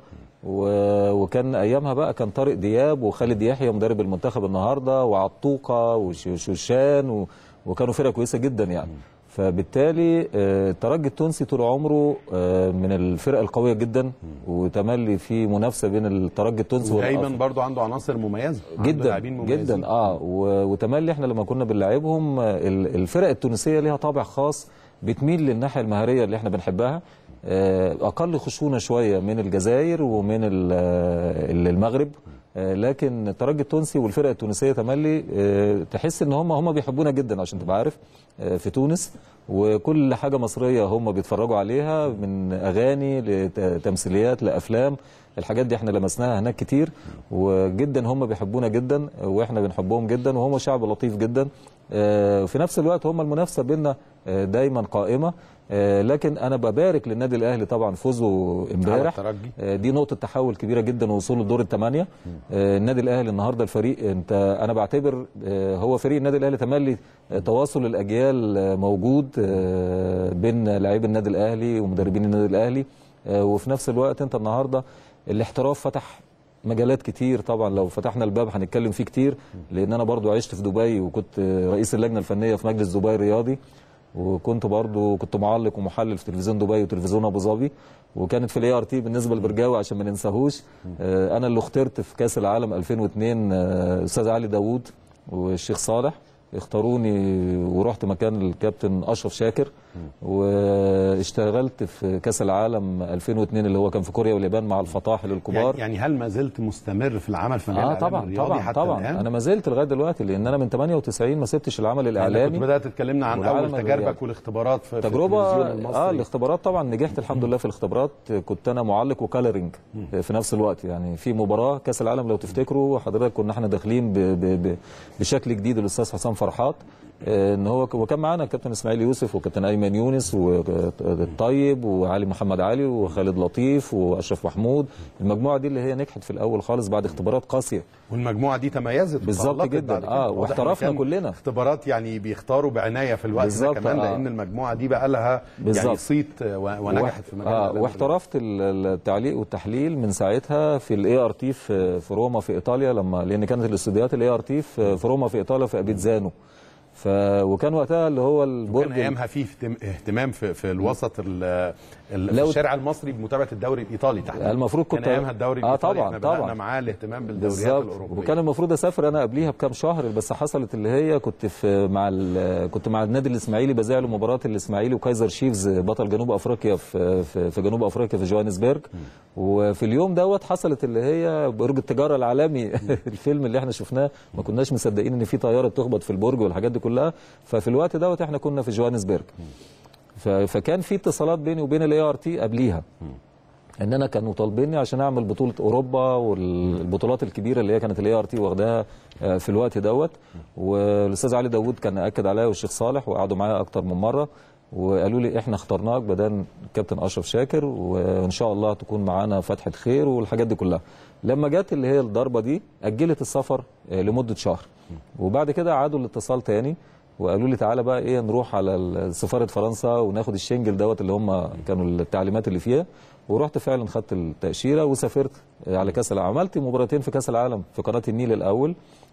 و- وكان ايامها بقى كان طارق دياب وخالد يحيى مدرب المنتخب النهارده وعطوقه وش- وشوشان و- وكانوا فرقه كويسه جدا يعني فبالتالي آه، الترجي التونسي طول عمره آه، من الفرق القويه جدا وتملي في منافسه بين الترجي التونسي ودايما والأفريقي. برضو عنده عناصر مميزه عنده جدا لاعبين مميزين. جدا اه و- وتملي احنا لما كنا بنلعبهم آه، ال- الفرق التونسيه ليها طابع خاص بتميل للناحيه المهاريه اللي احنا بنحبها آه، اقل خشونه شويه من الجزائر ومن ال- آه، المغرب آه، لكن الترجي التونسي والفرق التونسيه تملي آه، تحس ان هم هم بيحبونا جدا عشان تبقى عارف آه، في تونس وكل حاجه مصريه هم بيتفرجوا عليها من اغاني لتمثيليات لافلام الحاجات دي احنا لمسناها هناك كتير وجدا هم بيحبونا جدا واحنا بنحبهم جدا وهم شعب لطيف جدا آه، في نفس الوقت هم المنافسه بيننا آه، دايما قائمه آه، لكن انا ببارك للنادي الاهلي طبعا فوزه امبارح الترجي. آه، دي نقطه تحول كبيره جدا ووصوله لدور الثمانيه آه، النادي الاهلي النهارده الفريق انت انا بعتبر آه، هو فريق النادي الاهلي تملي آه، تواصل الاجيال آه، موجود آه، بين لاعبي النادي الاهلي ومدربين النادي الاهلي آه، وفي نفس الوقت انت النهارده الاحتراف فتح مجالات كتير طبعا لو فتحنا الباب هنتكلم فيه كتير لان انا برضو عشت في دبي وكنت رئيس اللجنه الفنيه في مجلس دبي الرياضي وكنت برضو كنت معلق ومحلل في تلفزيون دبي وتلفزيون ابو ظبي وكانت في الاي ار تي بالنسبه لبرجاوي عشان ما ننساهوش آه، انا اللي اخترت في كاس العالم 2002 آه، استاذ علي داوود والشيخ صالح اختاروني ورحت مكان الكابتن اشرف شاكر واشتغلت في كاس العالم 2002 اللي هو كان في كوريا واليابان مع الفطاحل الكبار يعني, يعني هل ما زلت مستمر في العمل في مجال اه الإعلام طبعا الرياضي طبعا حتى طبعا الآن؟ انا ما زلت لغايه دلوقتي لان انا من 98 ما سبتش العمل يعني الاعلامي كنت بدات تكلمنا عن والعالم اول تجاربك الرياضي. والاختبارات في في تجربه التلفزيون المصري اه الاختبارات طبعا نجحت الحمد لله في الاختبارات كنت انا معلق وكالرنج في نفس الوقت يعني في مباراه كاس العالم لو تفتكروا حضرتك كنا احنا داخلين ب ب ب بشكل جديد الاستاذ حسام فرحات آه، ان هو وكان معانا الكابتن اسماعيل يوسف وكابتن ايمن يونس والطيب وعلي محمد علي وخالد لطيف واشرف محمود المجموعه دي اللي هي نجحت في الاول خالص بعد اختبارات قاسيه والمجموعه دي تميزت بالظبط وتألقت جدا. بعد كده. آه، واضح واحترفنا إن كان كلنا. اختبارات يعني بيختاروا بعنايه في الوقت ده بالظبط، كمان آه. لان المجموعه دي بقى لها يعني بالظبط. صيت و- ونجحت في مجال آه الإعلام واحترفت ال- التعليق والتحليل من ساعتها في الاي ار تي في في روما في ايطاليا لما لان كانت الاستوديوهات الاي ار تي في في روما في ايطاليا في ابيتزانو ف وكان وقتها اللي هو كان البرج ايامها في اهتم- اهتمام في, في الوسط ال ال في لو- الشارع المصري بمتابعه الدوري الايطالي تحديدا المفروض كنت كان ايامها الدوري آه الايطالي طبعاً، احنا بدأنا طبعاً. معاه الاهتمام بالدوريات بالظبط الاوروبيه وكان المفروض اسافر انا قبليها بكام شهر بس حصلت اللي هي كنت في مع ال- كنت مع النادي الاسماعيلي بذاع له مباراه الاسماعيلي وكايزر شيفز بطل جنوب افريقيا في في, في جنوب افريقيا في جوهانسبرج وفي اليوم دوت حصلت اللي هي برج التجاره العالمي الفيلم اللي احنا شفناه ما كناش مصدقين ان في طياره بتخبط في البرج والحاجات دي كلها ففي الوقت دوت احنا كنا في جوهانسبرج ف- فكان في اتصالات بيني وبين الاي ار تي قبليها ان انا كانوا طالبيني عشان اعمل بطوله اوروبا والبطولات الكبيره اللي هي كانت الاي ار تي واخداها آه، في الوقت دوت والاستاذ علي داوود كان اكد عليا والشيخ صالح وقعدوا معايا اكتر من مره وقالوا لي احنا اخترناك بدل كابتن اشرف شاكر وان شاء الله تكون معانا فتحه خير والحاجات دي كلها لما جت اللي هي الضربه دي اجلت السفر آه، لمده شهر وبعد كده عادوا الاتصال تاني وقالوا لي تعالى بقى ايه نروح على ال- سفاره فرنسا وناخد الشنجل دوت اللي هم كانوا التعليمات اللي فيها ورحت فعلا خدت التاشيره وسافرت على كاس العالم عملت مباراتين في كاس العالم في قناه النيل الاول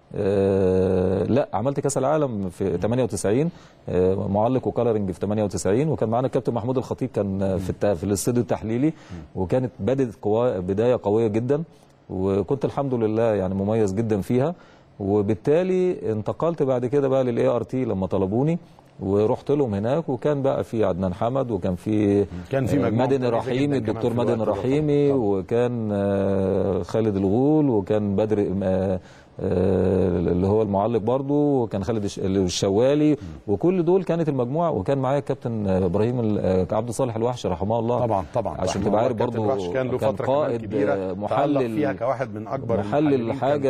آه لا عملت كاس العالم في 98 آه معلق وكالرنج في 98 وكان معانا الكابتن محمود الخطيب كان في الت... في الاستوديو التحليلي وكانت بدت قوا... بدايه قويه جدا وكنت الحمد لله يعني مميز جدا فيها وبالتالي انتقلت بعد كده بقى للاي ار تي لما طلبوني ورحت لهم هناك وكان بقى في عدنان حمد وكان في كان في آه، مجموعة مدن كويسة الرحيمي جداً كمان الدكتور في مدن الوقت ده الرحيمي طبعاً. وكان آه، خالد الغول وكان بدر آه، آه، اللي هو المعلق برضو وكان خالد الش- الشوالي وكل دول كانت المجموعه وكان معايا الكابتن آه، ابراهيم ال- آه، عبد الصالح الوحش رحمه الله طبعا طبعا عشان رحمه تبقى الله عارف كابتن برضو الوحش كان له كان فتره كمان قائد كبيره آه، تألق محلل فيها كواحد من اكبر محلل المحللين. حاجه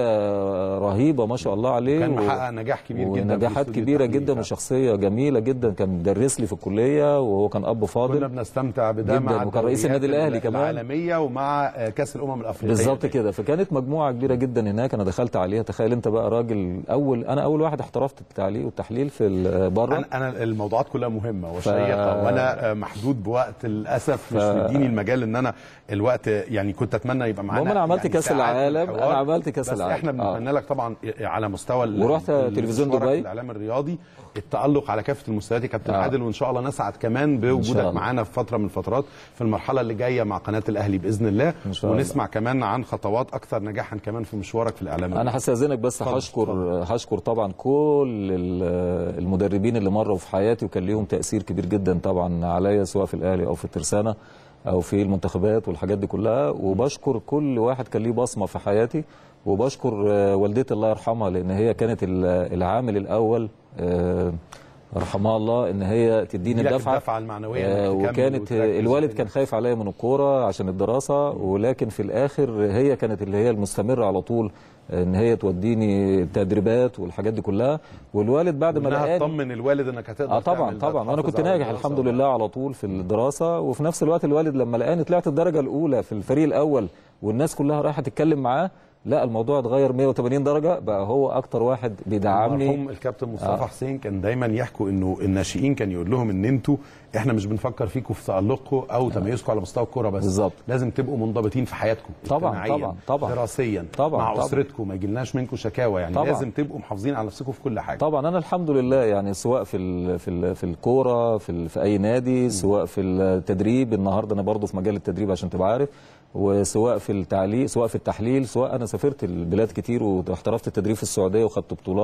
رهيبه ما شاء الله عليه كان و- محقق نجاح كبير جدا في ونجاحات الاستوديو كبيره التحليلي جدا فعلا. وشخصيه جميله جدا كان مدرس لي في الكليه وهو كان اب كنا فاضل بنستمتع بده جداً، مع وكان رئيس الدوريات النادي الأهلي كمان. العالميه ومع آه، كاس الامم الافريقيه بالظبط كده فكانت مجموعه كبيره جدا هناك انا دخلت عليها تخيل انت بقى راجل اول انا اول واحد احترفت التعليق والتحليل في ال- بره انا انا الموضوعات كلها مهمه وشيقه وانا آه، محدود بوقت للاسف مش مديني المجال ان انا الوقت يعني كنت اتمنى يبقى معانا المهم أنا عملت يعني كأس ساعات من العالم، الحوار. أنا عملت كأس بس العالم. احنا آه. بنتمنى لك طبعا على مستوى ال- ورحت ال- تلفزيون مشوارك دبي. في الاعلام الرياضي التالق على كافه المستويات يا كابتن آه. عادل وان شاء الله نسعد كمان إن شاء بوجودك الله. معانا في فتره من الفترات في المرحله اللي جايه مع قناه الاهلي باذن الله إن شاء الله. ونسمع كمان عن خطوات اكثر نجاحا كمان في مشوارك في الاعلام انا الرياضي. هستاذنك بس اتفضل، هشكر هشكر طبعا كل ال- المدربين اللي مروا في حياتي وكان ليهم تاثير كبير جدا طبعا عليا سواء في الاهلي او في الترسانه او في المنتخبات والحاجات دي كلها وبشكر كل واحد كان ليه بصمه في حياتي وبشكر آه، والدتي الله يرحمها لان هي كانت ال- العامل الاول آه، رحمها الله ان هي تديني يديلك الدفعه الدفعه المعنويه آه، إنك تكمل وكانت وتركز الوالد وكده. كان خايف عليا من الكوره عشان الدراسه ولكن في الاخر هي كانت اللي هي المستمره على طول ان هي توديني التدريبات والحاجات دي كلها والوالد بعد ما انها لقاني تطمن الوالد انك هتقدر اه طبعا تعمل ده، طبعا وانا تحافظ كنت على ناجح الدراسة الحمد لله على طول في الدراسه وفي نفس الوقت الوالد لما لقاني طلعت الدرجه الاولى في الفريق الاول والناس كلها رايحه تتكلم معاه لا الموضوع اتغير 180 درجه بقى هو اكتر واحد بيدعمني المرحوم الكابتن مصطفى آه. حسين كان دايما يحكوا انه الناشئين كان يقول لهم ان انتوا احنا مش بنفكر فيكم في تالقكم او تميزكم على مستوى الكوره بس بالظبط. لازم تبقوا منضبطين في حياتكم طبعاً، اجتماعياً، طبعاً، طبعاً. دراسيا طبعاً، مع طبعاً. اسرتكم ما يجيلناش منكم شكاوى يعني طبعاً. لازم تبقوا محافظين على نفسكم في كل حاجه طبعا انا الحمد لله يعني سواء في ال في ال في الكوره في ال في اي نادي سواء في التدريب النهارده انا برضو في مجال التدريب عشان تبقى عارف وسواء في التعليق سواء في التحليل سواء انا سافرت البلاد كتير واحترفت التدريب في السعوديه وخدت بطولات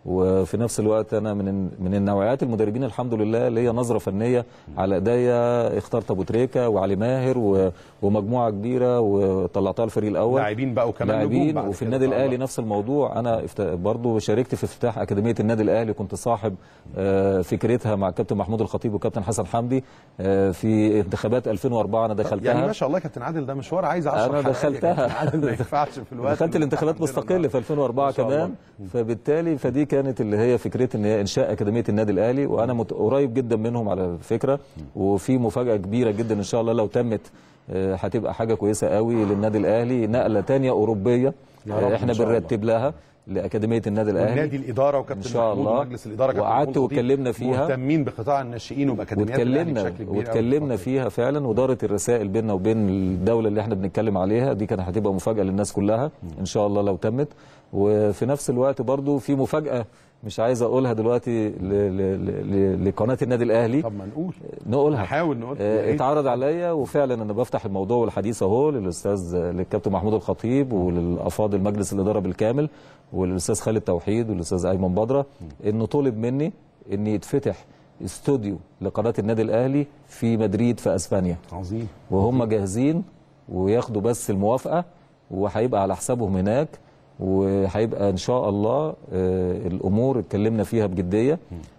وفي نفس الوقت انا من من النوعيات المدربين الحمد لله اللي هي نظره فنيه على ايديا اخترت ابو تريكه وعلي ماهر و- ومجموعه كبيره وطلعتها الفريق الاول لاعبين بقى وكمان نجوم لاعبين بعد وفي كده النادي إن شاء الله. الاهلي نفس الموضوع انا افت... برضو شاركت في افتتاح اكاديميه النادي الاهلي كنت صاحب آه، فكرتها مع الكابتن محمود الخطيب والكابتن حسن حمدي آه، في انتخابات 2004 انا دخلتها يعني ما شاء الله يا كابتن عادل ده مشوار عايز 10 انا حلقات يا دخلتها كابتن عادل ما ينفعش في الوقت دخلت اللي الانتخابات عندنا مستقل النهاردة. في 2004 ما شاء الله. كمان فبالتالي فدي كانت اللي هي فكرتي ان هي انشاء اكاديميه النادي الاهلي وانا مت- قريب جدا منهم على الفكره وفي مفاجاه كبيره جدا ان شاء الله لو تمت آه، هتبقى حاجه كويسه قوي للنادي الاهلي نقله تانية اوروبيه يا رب آه، إن احنا شاء الله. بنرتب لها لاكاديميه النادي الاهلي والنادي الاداره وكابتن إن شاء محمود الله. ومجلس الاداره كابتن وقعدت محمود خطيب واتكلمنا فيها. مهتمين بقطاع الناشئين وباكاديميات الأهلي واتكلمنا بشكل كبير أوي واتكلمنا في فيها فعلا ودارت الرسائل بيننا وبين الدوله اللي احنا بنتكلم عليها دي كانت هتبقى مفاجاه للناس كلها ان شاء الله لو تمت وفي نفس الوقت برضو في مفاجاه مش عايز اقولها دلوقتي ل- ل- ل- لقناه النادي الاهلي طب ما نقول نقولها نحاول نقول يا آه، ريت. اتعرض عليا وفعلا انا بفتح الموضوع والحديث اهو للاستاذ للكابتن محمود الخطيب وللافاضل مجلس الاداره بالكامل وللاستاذ خالد توحيد والاستاذ ايمن بدره انه طلب مني ان يتفتح استوديو لقناه النادي الاهلي في مدريد في اسبانيا عظيم وهم جاهزين وياخدوا بس الموافقه وهيبقى على حسابهم هناك وهيبقى ان شاء الله آه، الامور اتكلمنا فيها بجديه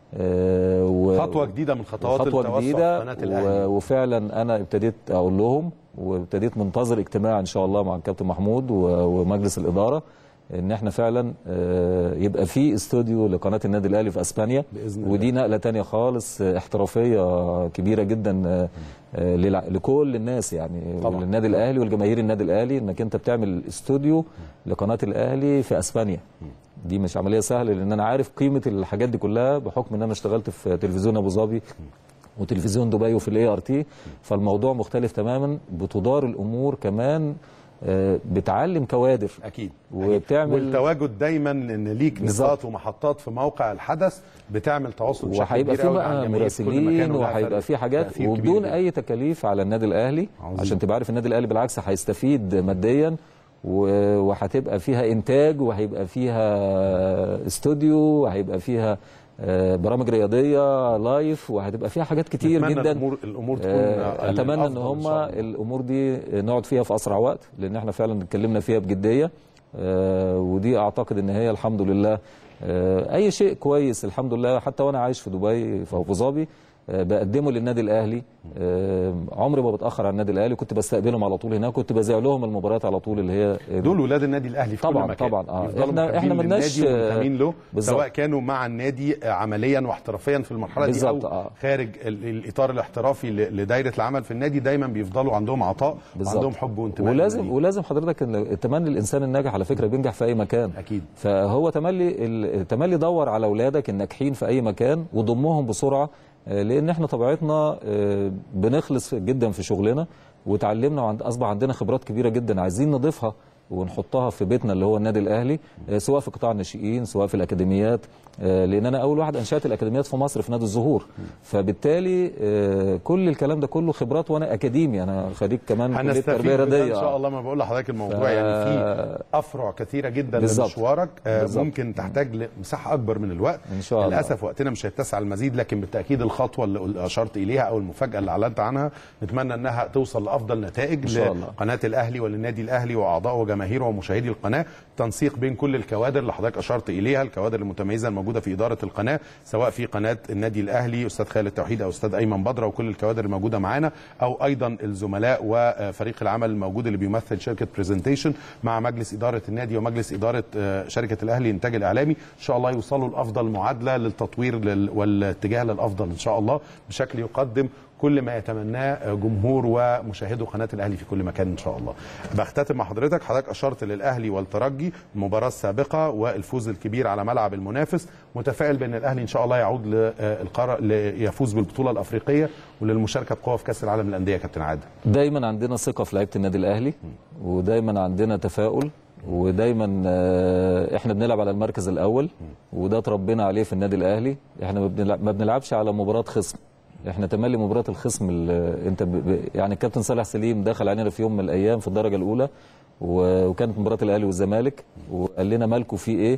آه، و- خطوه جديده من خطوات خطوه التوسع في جديده قناه و- الاهلي وفعلا انا ابتديت اقول لهم وابتديت منتظر اجتماع ان شاء الله مع الكابتن محمود و- ومجلس الاداره ان احنا فعلا آه، يبقى في استوديو لقناه النادي الاهلي في اسبانيا بإذن الله. ودي نقله تانية خالص آه، احترافيه كبيره جدا آه، آه، للع- لكل الناس يعني طبعاً. للنادي الاهلي والجماهير النادي الاهلي انك انت بتعمل استوديو لقناه الاهلي في اسبانيا دي مش عمليه سهله لان انا عارف قيمه الحاجات دي كلها بحكم ان انا اشتغلت في تلفزيون ابو ظبي وتلفزيون دبي وفي الاي ار تي فالموضوع مختلف تماما بتدار الامور كمان آه، بتعلم كوادر اكيد وبتعمل- والتواجد دايما ان ليك بالظبط. نقاط ومحطات في موقع الحدث بتعمل تواصل بشكل وهيبقى كبير في قوي مع بقى الجماهير في كل مكان مراسلين ولها فرق- وهيبقى في حاجات تأثير كبير وبدون جداً. اي تكاليف على النادي الاهلي عظيم. عشان تبقى عارف النادي الاهلي بالعكس هيستفيد ماديا و- وهتبقى فيها انتاج وهيبقى فيها استوديو وهيبقى فيها آه، برامج رياضيه لايف وهتبقى فيها حاجات كتير نتمنى جدا الامور الامور تكون آه، اتمنى ان الأفضل هم شاء الله. الامور دي نقعد فيها في اسرع وقت لان احنا فعلا اتكلمنا فيها بجديه آه، ودي اعتقد ان هي الحمد لله آه، اي شيء كويس الحمد لله حتى وانا عايش في دبي في ابو ظبي آه، بقدمه للنادي الاهلي آه، عمري ما بتاخر على النادي الاهلي كنت بستقبلهم على طول هناك كنت بذيع لهم المباريات على طول اللي هي دول ولاد النادي الاهلي في طبعاً، كل مكان طبعاً، آه. يفضلوا إحنا- محبين إحنا ملناش، للنادي آه، ومنتمين له بالظبط. سواء كانوا مع النادي عمليا واحترافيا في المرحله دي بالظبط، او آه. خارج ال- الاطار الاحترافي ل- لدايره العمل في النادي دايما بيفضلوا عندهم عطاء بالظبط. وعندهم حب وانتماء ولازم للنادي. ولازم حضرتك إن تملي الانسان الناجح على فكره بينجح في اي مكان اكيد فهو تملي ال- تملي دور على اولادك الناجحين في اي مكان وضمهم بسرعه آه، لان احنا طبيعتنا آه، بنخلص جدا في شغلنا وتعلمنا وعند اصبح عندنا خبرات كبيره جدا عايزين نضيفها ونحطها في بيتنا اللي هو النادي الاهلي آه، سواء في قطاع الناشئين سواء في الاكاديميات آه، لان انا اول واحد انشات الاكاديميات في مصر في نادي الزهور فبالتالي آه، كل الكلام ده كله خبرات وانا اكاديمي انا خريج كمان كليه هنستفيد تربيه بده رياضيه ان شاء آه. الله ما بقول لحضرتك الموضوع ف- يعني في افرع كثيره جدا بالظبط. لمشوارك آه، بالظبط. ممكن تحتاج لمساحه اكبر من الوقت إن شاء الله. للاسف وقتنا مش هيتسع المزيد لكن بالتاكيد الخطوه اللي اشرت اليها او المفاجاه اللي اعلنت عنها نتمنى انها توصل لافضل نتائج إن شاء الله. لقناه الاهلي وللنادي الاهلي واعضائه وجماهيره ومشاهدي القناه تنسيق بين كل الكوادر اللي حضرتك اشرت اليها الكوادر المتميزه الموجوده في اداره القناه سواء في قناه النادي الاهلي استاذ خالد توحيد او استاذ ايمن بدره وكل الكوادر الموجوده معانا او ايضا الزملاء وفريق العمل الموجود اللي بيمثل شركه برزنتيشن مع مجلس اداره النادي ومجلس اداره آه، شركه الاهلي الانتاج الاعلامي ان شاء الله يوصلوا لافضل معادله للتطوير لل- والاتجاه للافضل ان شاء الله بشكل يقدم كل ما يتمناه جمهور ومشاهدو قناه الاهلي في كل مكان ان شاء الله. بختتم مع حضرتك حضرتك اشرت للاهلي والترجي المباراه السابقه والفوز الكبير على ملعب المنافس متفائل بان الاهلي ان شاء الله يعود للقرار يفوز بالبطوله الافريقيه وللمشاركه بقوه في كاس العالم للانديه يا كابتن عادل. دايما عندنا ثقه في لعيبه النادي الاهلي ودايما عندنا تفاؤل ودايما آه، احنا بنلعب على المركز الاول وده اتربينا عليه في النادي الاهلي احنا ما بنلعب- ما بنلعبش على مباراه خصم احنا تملي مباراه الخصم ال- انت ب... ب... يعني الكابتن صالح سليم دخل علينا في يوم من الايام في الدرجه الاولى و- وكانت مباراه الاهلي والزمالك وقال لنا مالكم في ايه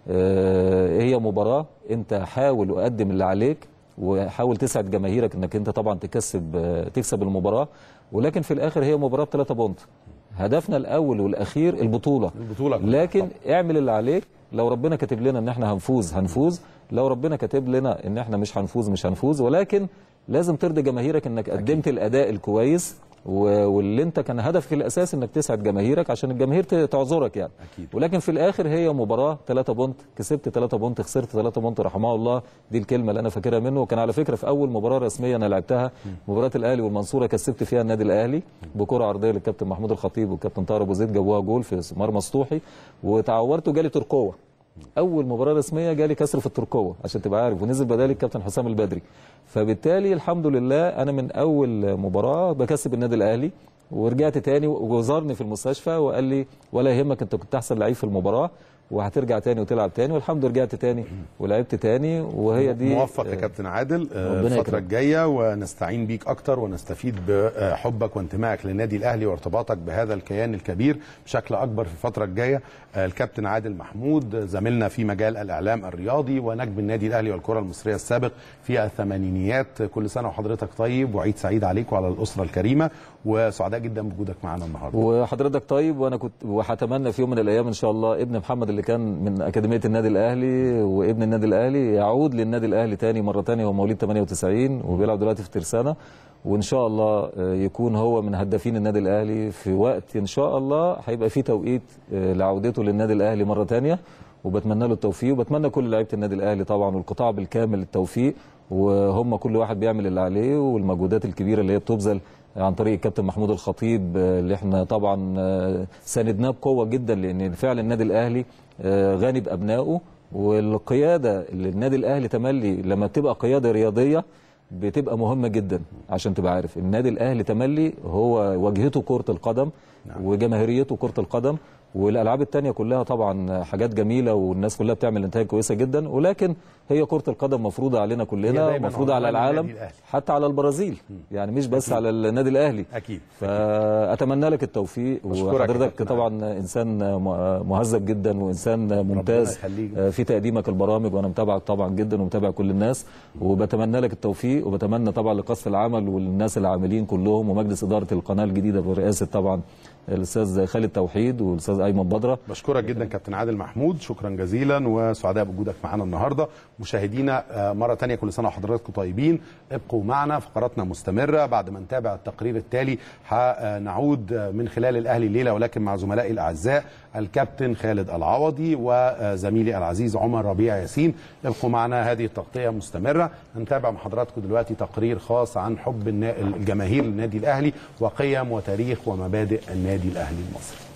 آه، هي مباراه انت حاول وقدم اللي عليك وحاول تسعد جماهيرك انك انت طبعا تكسب آه، تكسب المباراه ولكن في الاخر هي مباراه بثلاثة بونت هدفنا الاول والاخير البطوله البطولة كلها. لكن اعمل اللي عليك لو ربنا كاتب لنا ان احنا هنفوز هنفوز لو ربنا كاتب لنا ان احنا مش هنفوز مش هنفوز ولكن لازم ترضي جماهيرك انك قدمت الاداء الكويس و- واللي انت كان هدفك الاساسي انك تسعد جماهيرك عشان الجماهير ت- تعذرك يعني أكيد. ولكن في الاخر هي مباراه 3 بونت كسبت 3 بونت خسرت 3 بونت رحمه الله دي الكلمه اللي انا فاكرها منه وكان على فكره في اول مباراه رسميه انا لعبتها مباراه الاهلي والمنصوره كسبت فيها النادي الاهلي بكره عرضيه للكابتن محمود الخطيب والكابتن طاهر ابو زيد جابوها جول في مرمى سطوحي وتعورت وجالي تركوه اول مباراه رسميه جالي كسر في التركوه عشان تبقى عارف ونزل بدالي الكابتن حسام البدري فبالتالي الحمد لله انا من اول مباراه بكسب النادي الاهلي ورجعت تاني وزارني في المستشفى وقال لي ولا يهمك انت كنت احسن لعيب في المباراه وهترجع تاني وتلعب تاني والحمد لله رجعت تاني ولعبت تاني وهي دي موفق يا كابتن عادل آه، ربنا الفترة يكرمك. الجاية ونستعين بيك أكتر ونستفيد بحبك وانتمائك للنادي الأهلي وارتباطك بهذا الكيان الكبير بشكل أكبر في الفترة الجاية آه، الكابتن عادل محمود آه، زميلنا في مجال الإعلام الرياضي ونجم النادي الأهلي والكرة المصرية السابق في الثمانينيات كل سنة وحضرتك طيب وعيد سعيد عليك وعلى الأسرة الكريمة وسعداء جدا بوجودك معنا النهاردة وحضرتك طيب وانا كنت وهتمنى في يوم من الايام ان شاء الله ابن محمد اللي كان من اكاديميه النادي الاهلي وابن النادي الاهلي يعود للنادي الاهلي تاني مره تانية هو مواليد 98 وبيلعب دلوقتي في ترسانه وان شاء الله آه، يكون هو من هدافين النادي الاهلي في وقت ان شاء الله هيبقى في توقيت آه، لعودته للنادي الاهلي مره تانية وبتمنى له التوفيق وبتمنى كل لعيبه النادي الاهلي طبعا والقطاع بالكامل التوفيق وهم كل واحد بيعمل اللي عليه والمجهودات الكبيره اللي هي بتبذل عن طريق الكابتن محمود الخطيب آه، اللي احنا طبعا آه، ساندناه بقوه جدا لان فعلا النادي الاهلي آه، غني بابنائه والقياده اللي النادي الاهلي تملي لما بتبقى قياده رياضيه بتبقى مهمه جدا عشان تبقى عارف النادي الاهلي تملي هو واجهته كره القدم وجماهيريته كره القدم والالعاب التانية كلها طبعا حاجات جميله والناس كلها بتعمل نتائج كويسه جدا ولكن هي كره القدم مفروضه علينا هي كلنا دايماً مفروضه على عنوان العالم النادي الأهلي. حتى على البرازيل يعني مش بس على النادي الاهلي أكيد. فاتمنى لك التوفيق بشكرك يا وحضرتك كابتن طبعا انسان مهذب جدا وانسان ممتاز يخليك. في تقديمك البرامج وانا متابعك طبعا جدا ومتابع كل الناس وبتمنى لك التوفيق وبتمنى طبعا لقصف العمل والناس العاملين كلهم ومجلس اداره القناه الجديده برئاسه طبعا الاستاذ خالد توحيد والاستاذ ايمن بدره بشكرك جدا كابتن عادل محمود شكرا جزيلا وسعداء بوجودك معنا النهارده مشاهدينا آه، مره تانية كل سنه وحضراتكم طيبين ابقوا معنا فقراتنا مستمره بعد ما نتابع التقرير التالي هنعود من خلال الاهلي الليله ولكن مع زملائي الاعزاء الكابتن خالد العوضي وزميلي العزيز عمر ربيع ياسين ابقوا معنا هذه التغطيه مستمره نتابع مع حضراتكم دلوقتي تقرير خاص عن حب النا- الجماهير للنادي الاهلي وقيم وتاريخ ومبادئ النادي الاهلي المصري